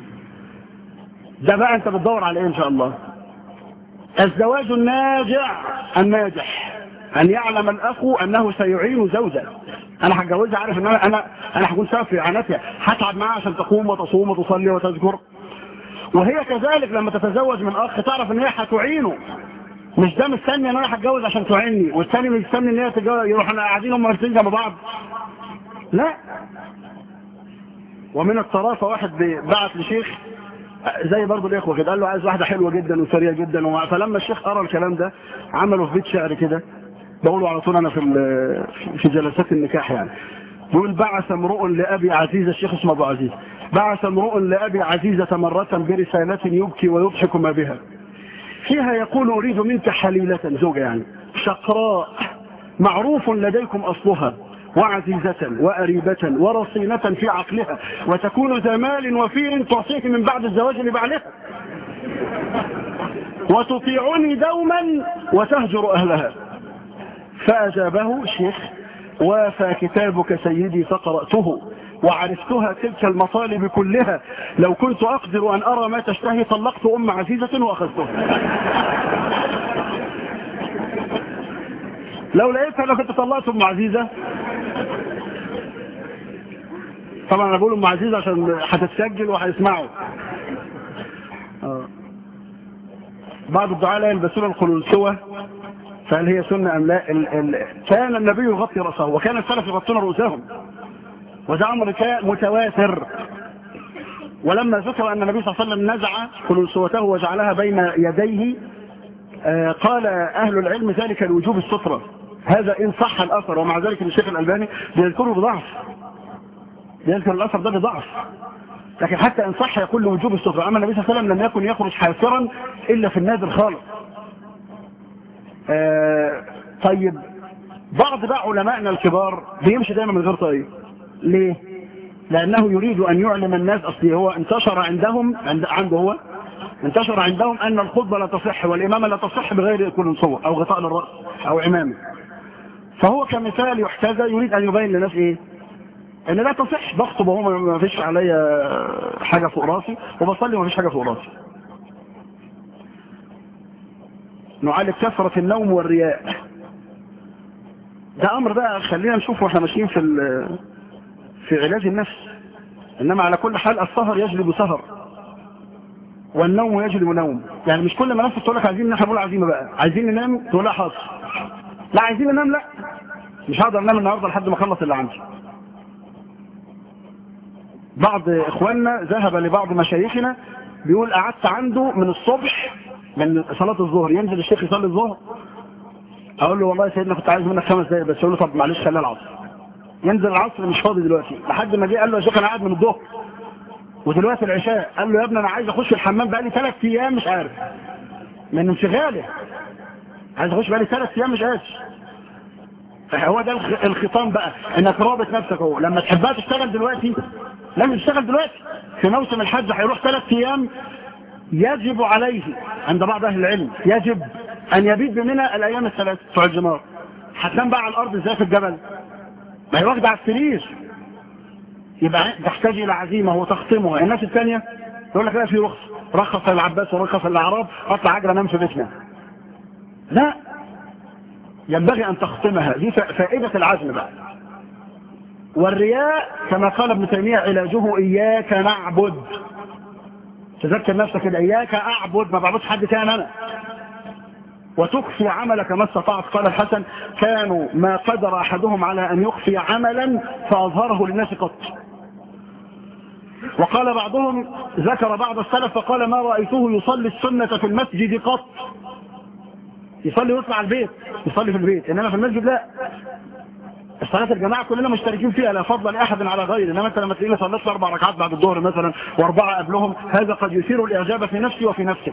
ده بقى انت بتدور على ايه ان شاء الله الزواج الناجع الناجح ان يعلم الاخ انه سيعين زوجه انا هتجوزها عارف ان انا انا انا هكون سبب في اعانتها هتعب معاها عشان تقوم وتصوم وتصلي وتذكر وهي كذلك لما تتزوج من اخ تعرف ان هي هتعينه مش ده مستني ان انا هتجوز عشان تعيني والثاني مستني ان هي تتجوز يروح احنا قاعدين هم مرتين جنب بعض لا ومن الطرافه واحد بعت لشيخ زي برضه الاخوه كده قال له عايز واحده حلوه جدا وسريه جدا ومع فلما الشيخ قرا الكلام ده عمله في بيت شعر كده بقوله على طول انا في ال- في جلسات النكاح يعني بيقول بعث امرؤ لابي عزيزه الشيخ اسمه ابو عزيز بعث امرؤ لابي عزيزه مره برساله يبكي ويضحك ما بها فيها يقول اريد منك حليله زوجه يعني شقراء معروف لديكم اصلها وعزيزة وأريبة ورصينة في عقلها وتكون ذا مال وفير تعطيه من بعد الزواج لبعلها وتطيعني دوما وتهجر أهلها فأجابه الشيخ وافى كتابك سيدي فقرأته وعرفتها تلك المطالب كلها لو كنت أقدر أن أرى ما تشتهي طلقت أم عزيزة وأخذتها لو لقيتها لو كنت طلقت أم عزيزة طبعا أنا بقول أم عزيزة عشان هتتسجل وهيسمعوا آه. بعض الدعاء لا يلبسون القلنسوة فهل هي سنة أم لا ال ال كان النبي يغطي رأسه وكان السلف يغطون رؤوسهم وده أمر كان متواتر ولما ذكر أن النبي صلى الله عليه وسلم نزع قلنسوته وجعلها بين يديه آه قال أهل العلم ذلك لوجوب السترة هذا إن صح الأثر ومع ذلك الشيخ الألباني بيذكره بضعف يذكر الأثر ده بضعف لكن حتى إن صح يقول لوجوب السترة أما النبي صلى الله عليه وسلم لم يكن يخرج حافرا إلا في النادر خالص آه طيب بعض بقى علمائنا الكبار بيمشي دايما من غير طريق ليه لأنه يريد أن يعلم الناس أصلي هو انتشر عندهم عند عنده هو انتشر عندهم أن الخطبة لا تصح والإمامة لا تصح بغير كل صور أو غطاء للرأس أو عمامة فهو كمثال يحتذى يريد أن يبين للناس إيه ان لا تصح بخطب وهو ما فيش عليا حاجة فوق راسي وبصلي وما فيش حاجة فوق راسي نعالج كثرة النوم والرياء ده امر بقى خلينا نشوف واحنا ماشيين في في علاج النفس انما على كل حال السهر يجلب سهر والنوم يجلب نوم يعني مش كل ما نفسك تقول لك عايزين احنا نقول عزيمه بقى عايزين ننام تقول لها حاضر لا عايزين ننام لا مش هقدر انام النهارده لحد ما اخلص اللي عندي بعض اخواننا ذهب لبعض مشايخنا بيقول قعدت عنده من الصبح من صلاة الظهر ينزل الشيخ يصلي الظهر اقول له والله يا سيدنا كنت عايز منك خمس دقايق بس يقول له طب معلش خليها العصر ينزل العصر مش فاضي دلوقتي لحد ما جه قال له يا شيخ انا قاعد من الظهر ودلوقتي العشاء قال له يا ابني انا عايز اخش الحمام بقالي ثلاث ايام مش عارف من انشغاله عايز اخش بقالي ثلاث ايام مش قادر هو ده الخطام بقى انك رابط نفسك اهو لما تحبها تشتغل دلوقتي لازم تشتغل دلوقتي في موسم الحج هيروح ثلاث ايام يجب عليه عند بعض اهل العلم يجب ان يبيت بمنى الايام الثلاث بتوع الجمار هتنام بقى على الارض ازاي في الجبل ما هي واخده على السرير يبقى تحتاج الى عزيمه وتخطمها الناس الثانيه يقول لك لا في رخص رخص العباس ورخص الاعراب اطلع اجري انام في بيتنا لا ينبغي ان تخطمها دي فائده العزم بقى والرياء كما قال ابن تيميه علاجه اياك نعبد تذكر نفسك كده اياك اعبد ما بعبدش حد تاني انا وتخفي عملك ما استطعت قال الحسن كانوا ما قدر احدهم على ان يخفي عملا فاظهره للناس قط وقال بعضهم ذكر بعض السلف فقال ما رايته يصلي السنه في المسجد قط يصلي ويطلع البيت يصلي في البيت انما في المسجد لا الصلاة الجماعة كلنا مشتركين فيها لا فضل لأحد على غيره إنما أنت لما تلاقيني صليت أربع ركعات بعد الظهر مثلا وأربعة قبلهم هذا قد يثير الإعجاب في نفسي وفي نفسك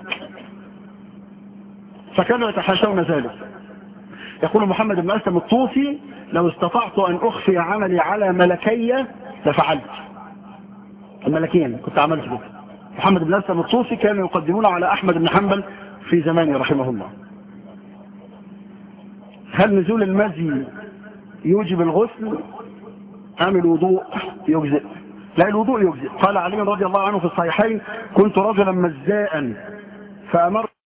فكانوا يتحاشون ذلك يقول محمد بن أسلم الطوسي لو استطعت أن أخفي عملي على ملكية لفعلت الملكين كنت عملت به محمد بن أسلم الطوسي كانوا يقدمون على أحمد بن حنبل في زمانه رحمه الله هل نزول المزي يوجب الغسل أم الوضوء يجزئ لا الوضوء يجزئ قال علي رضي الله عنه في الصحيحين كنت رجلا مزاء فأمر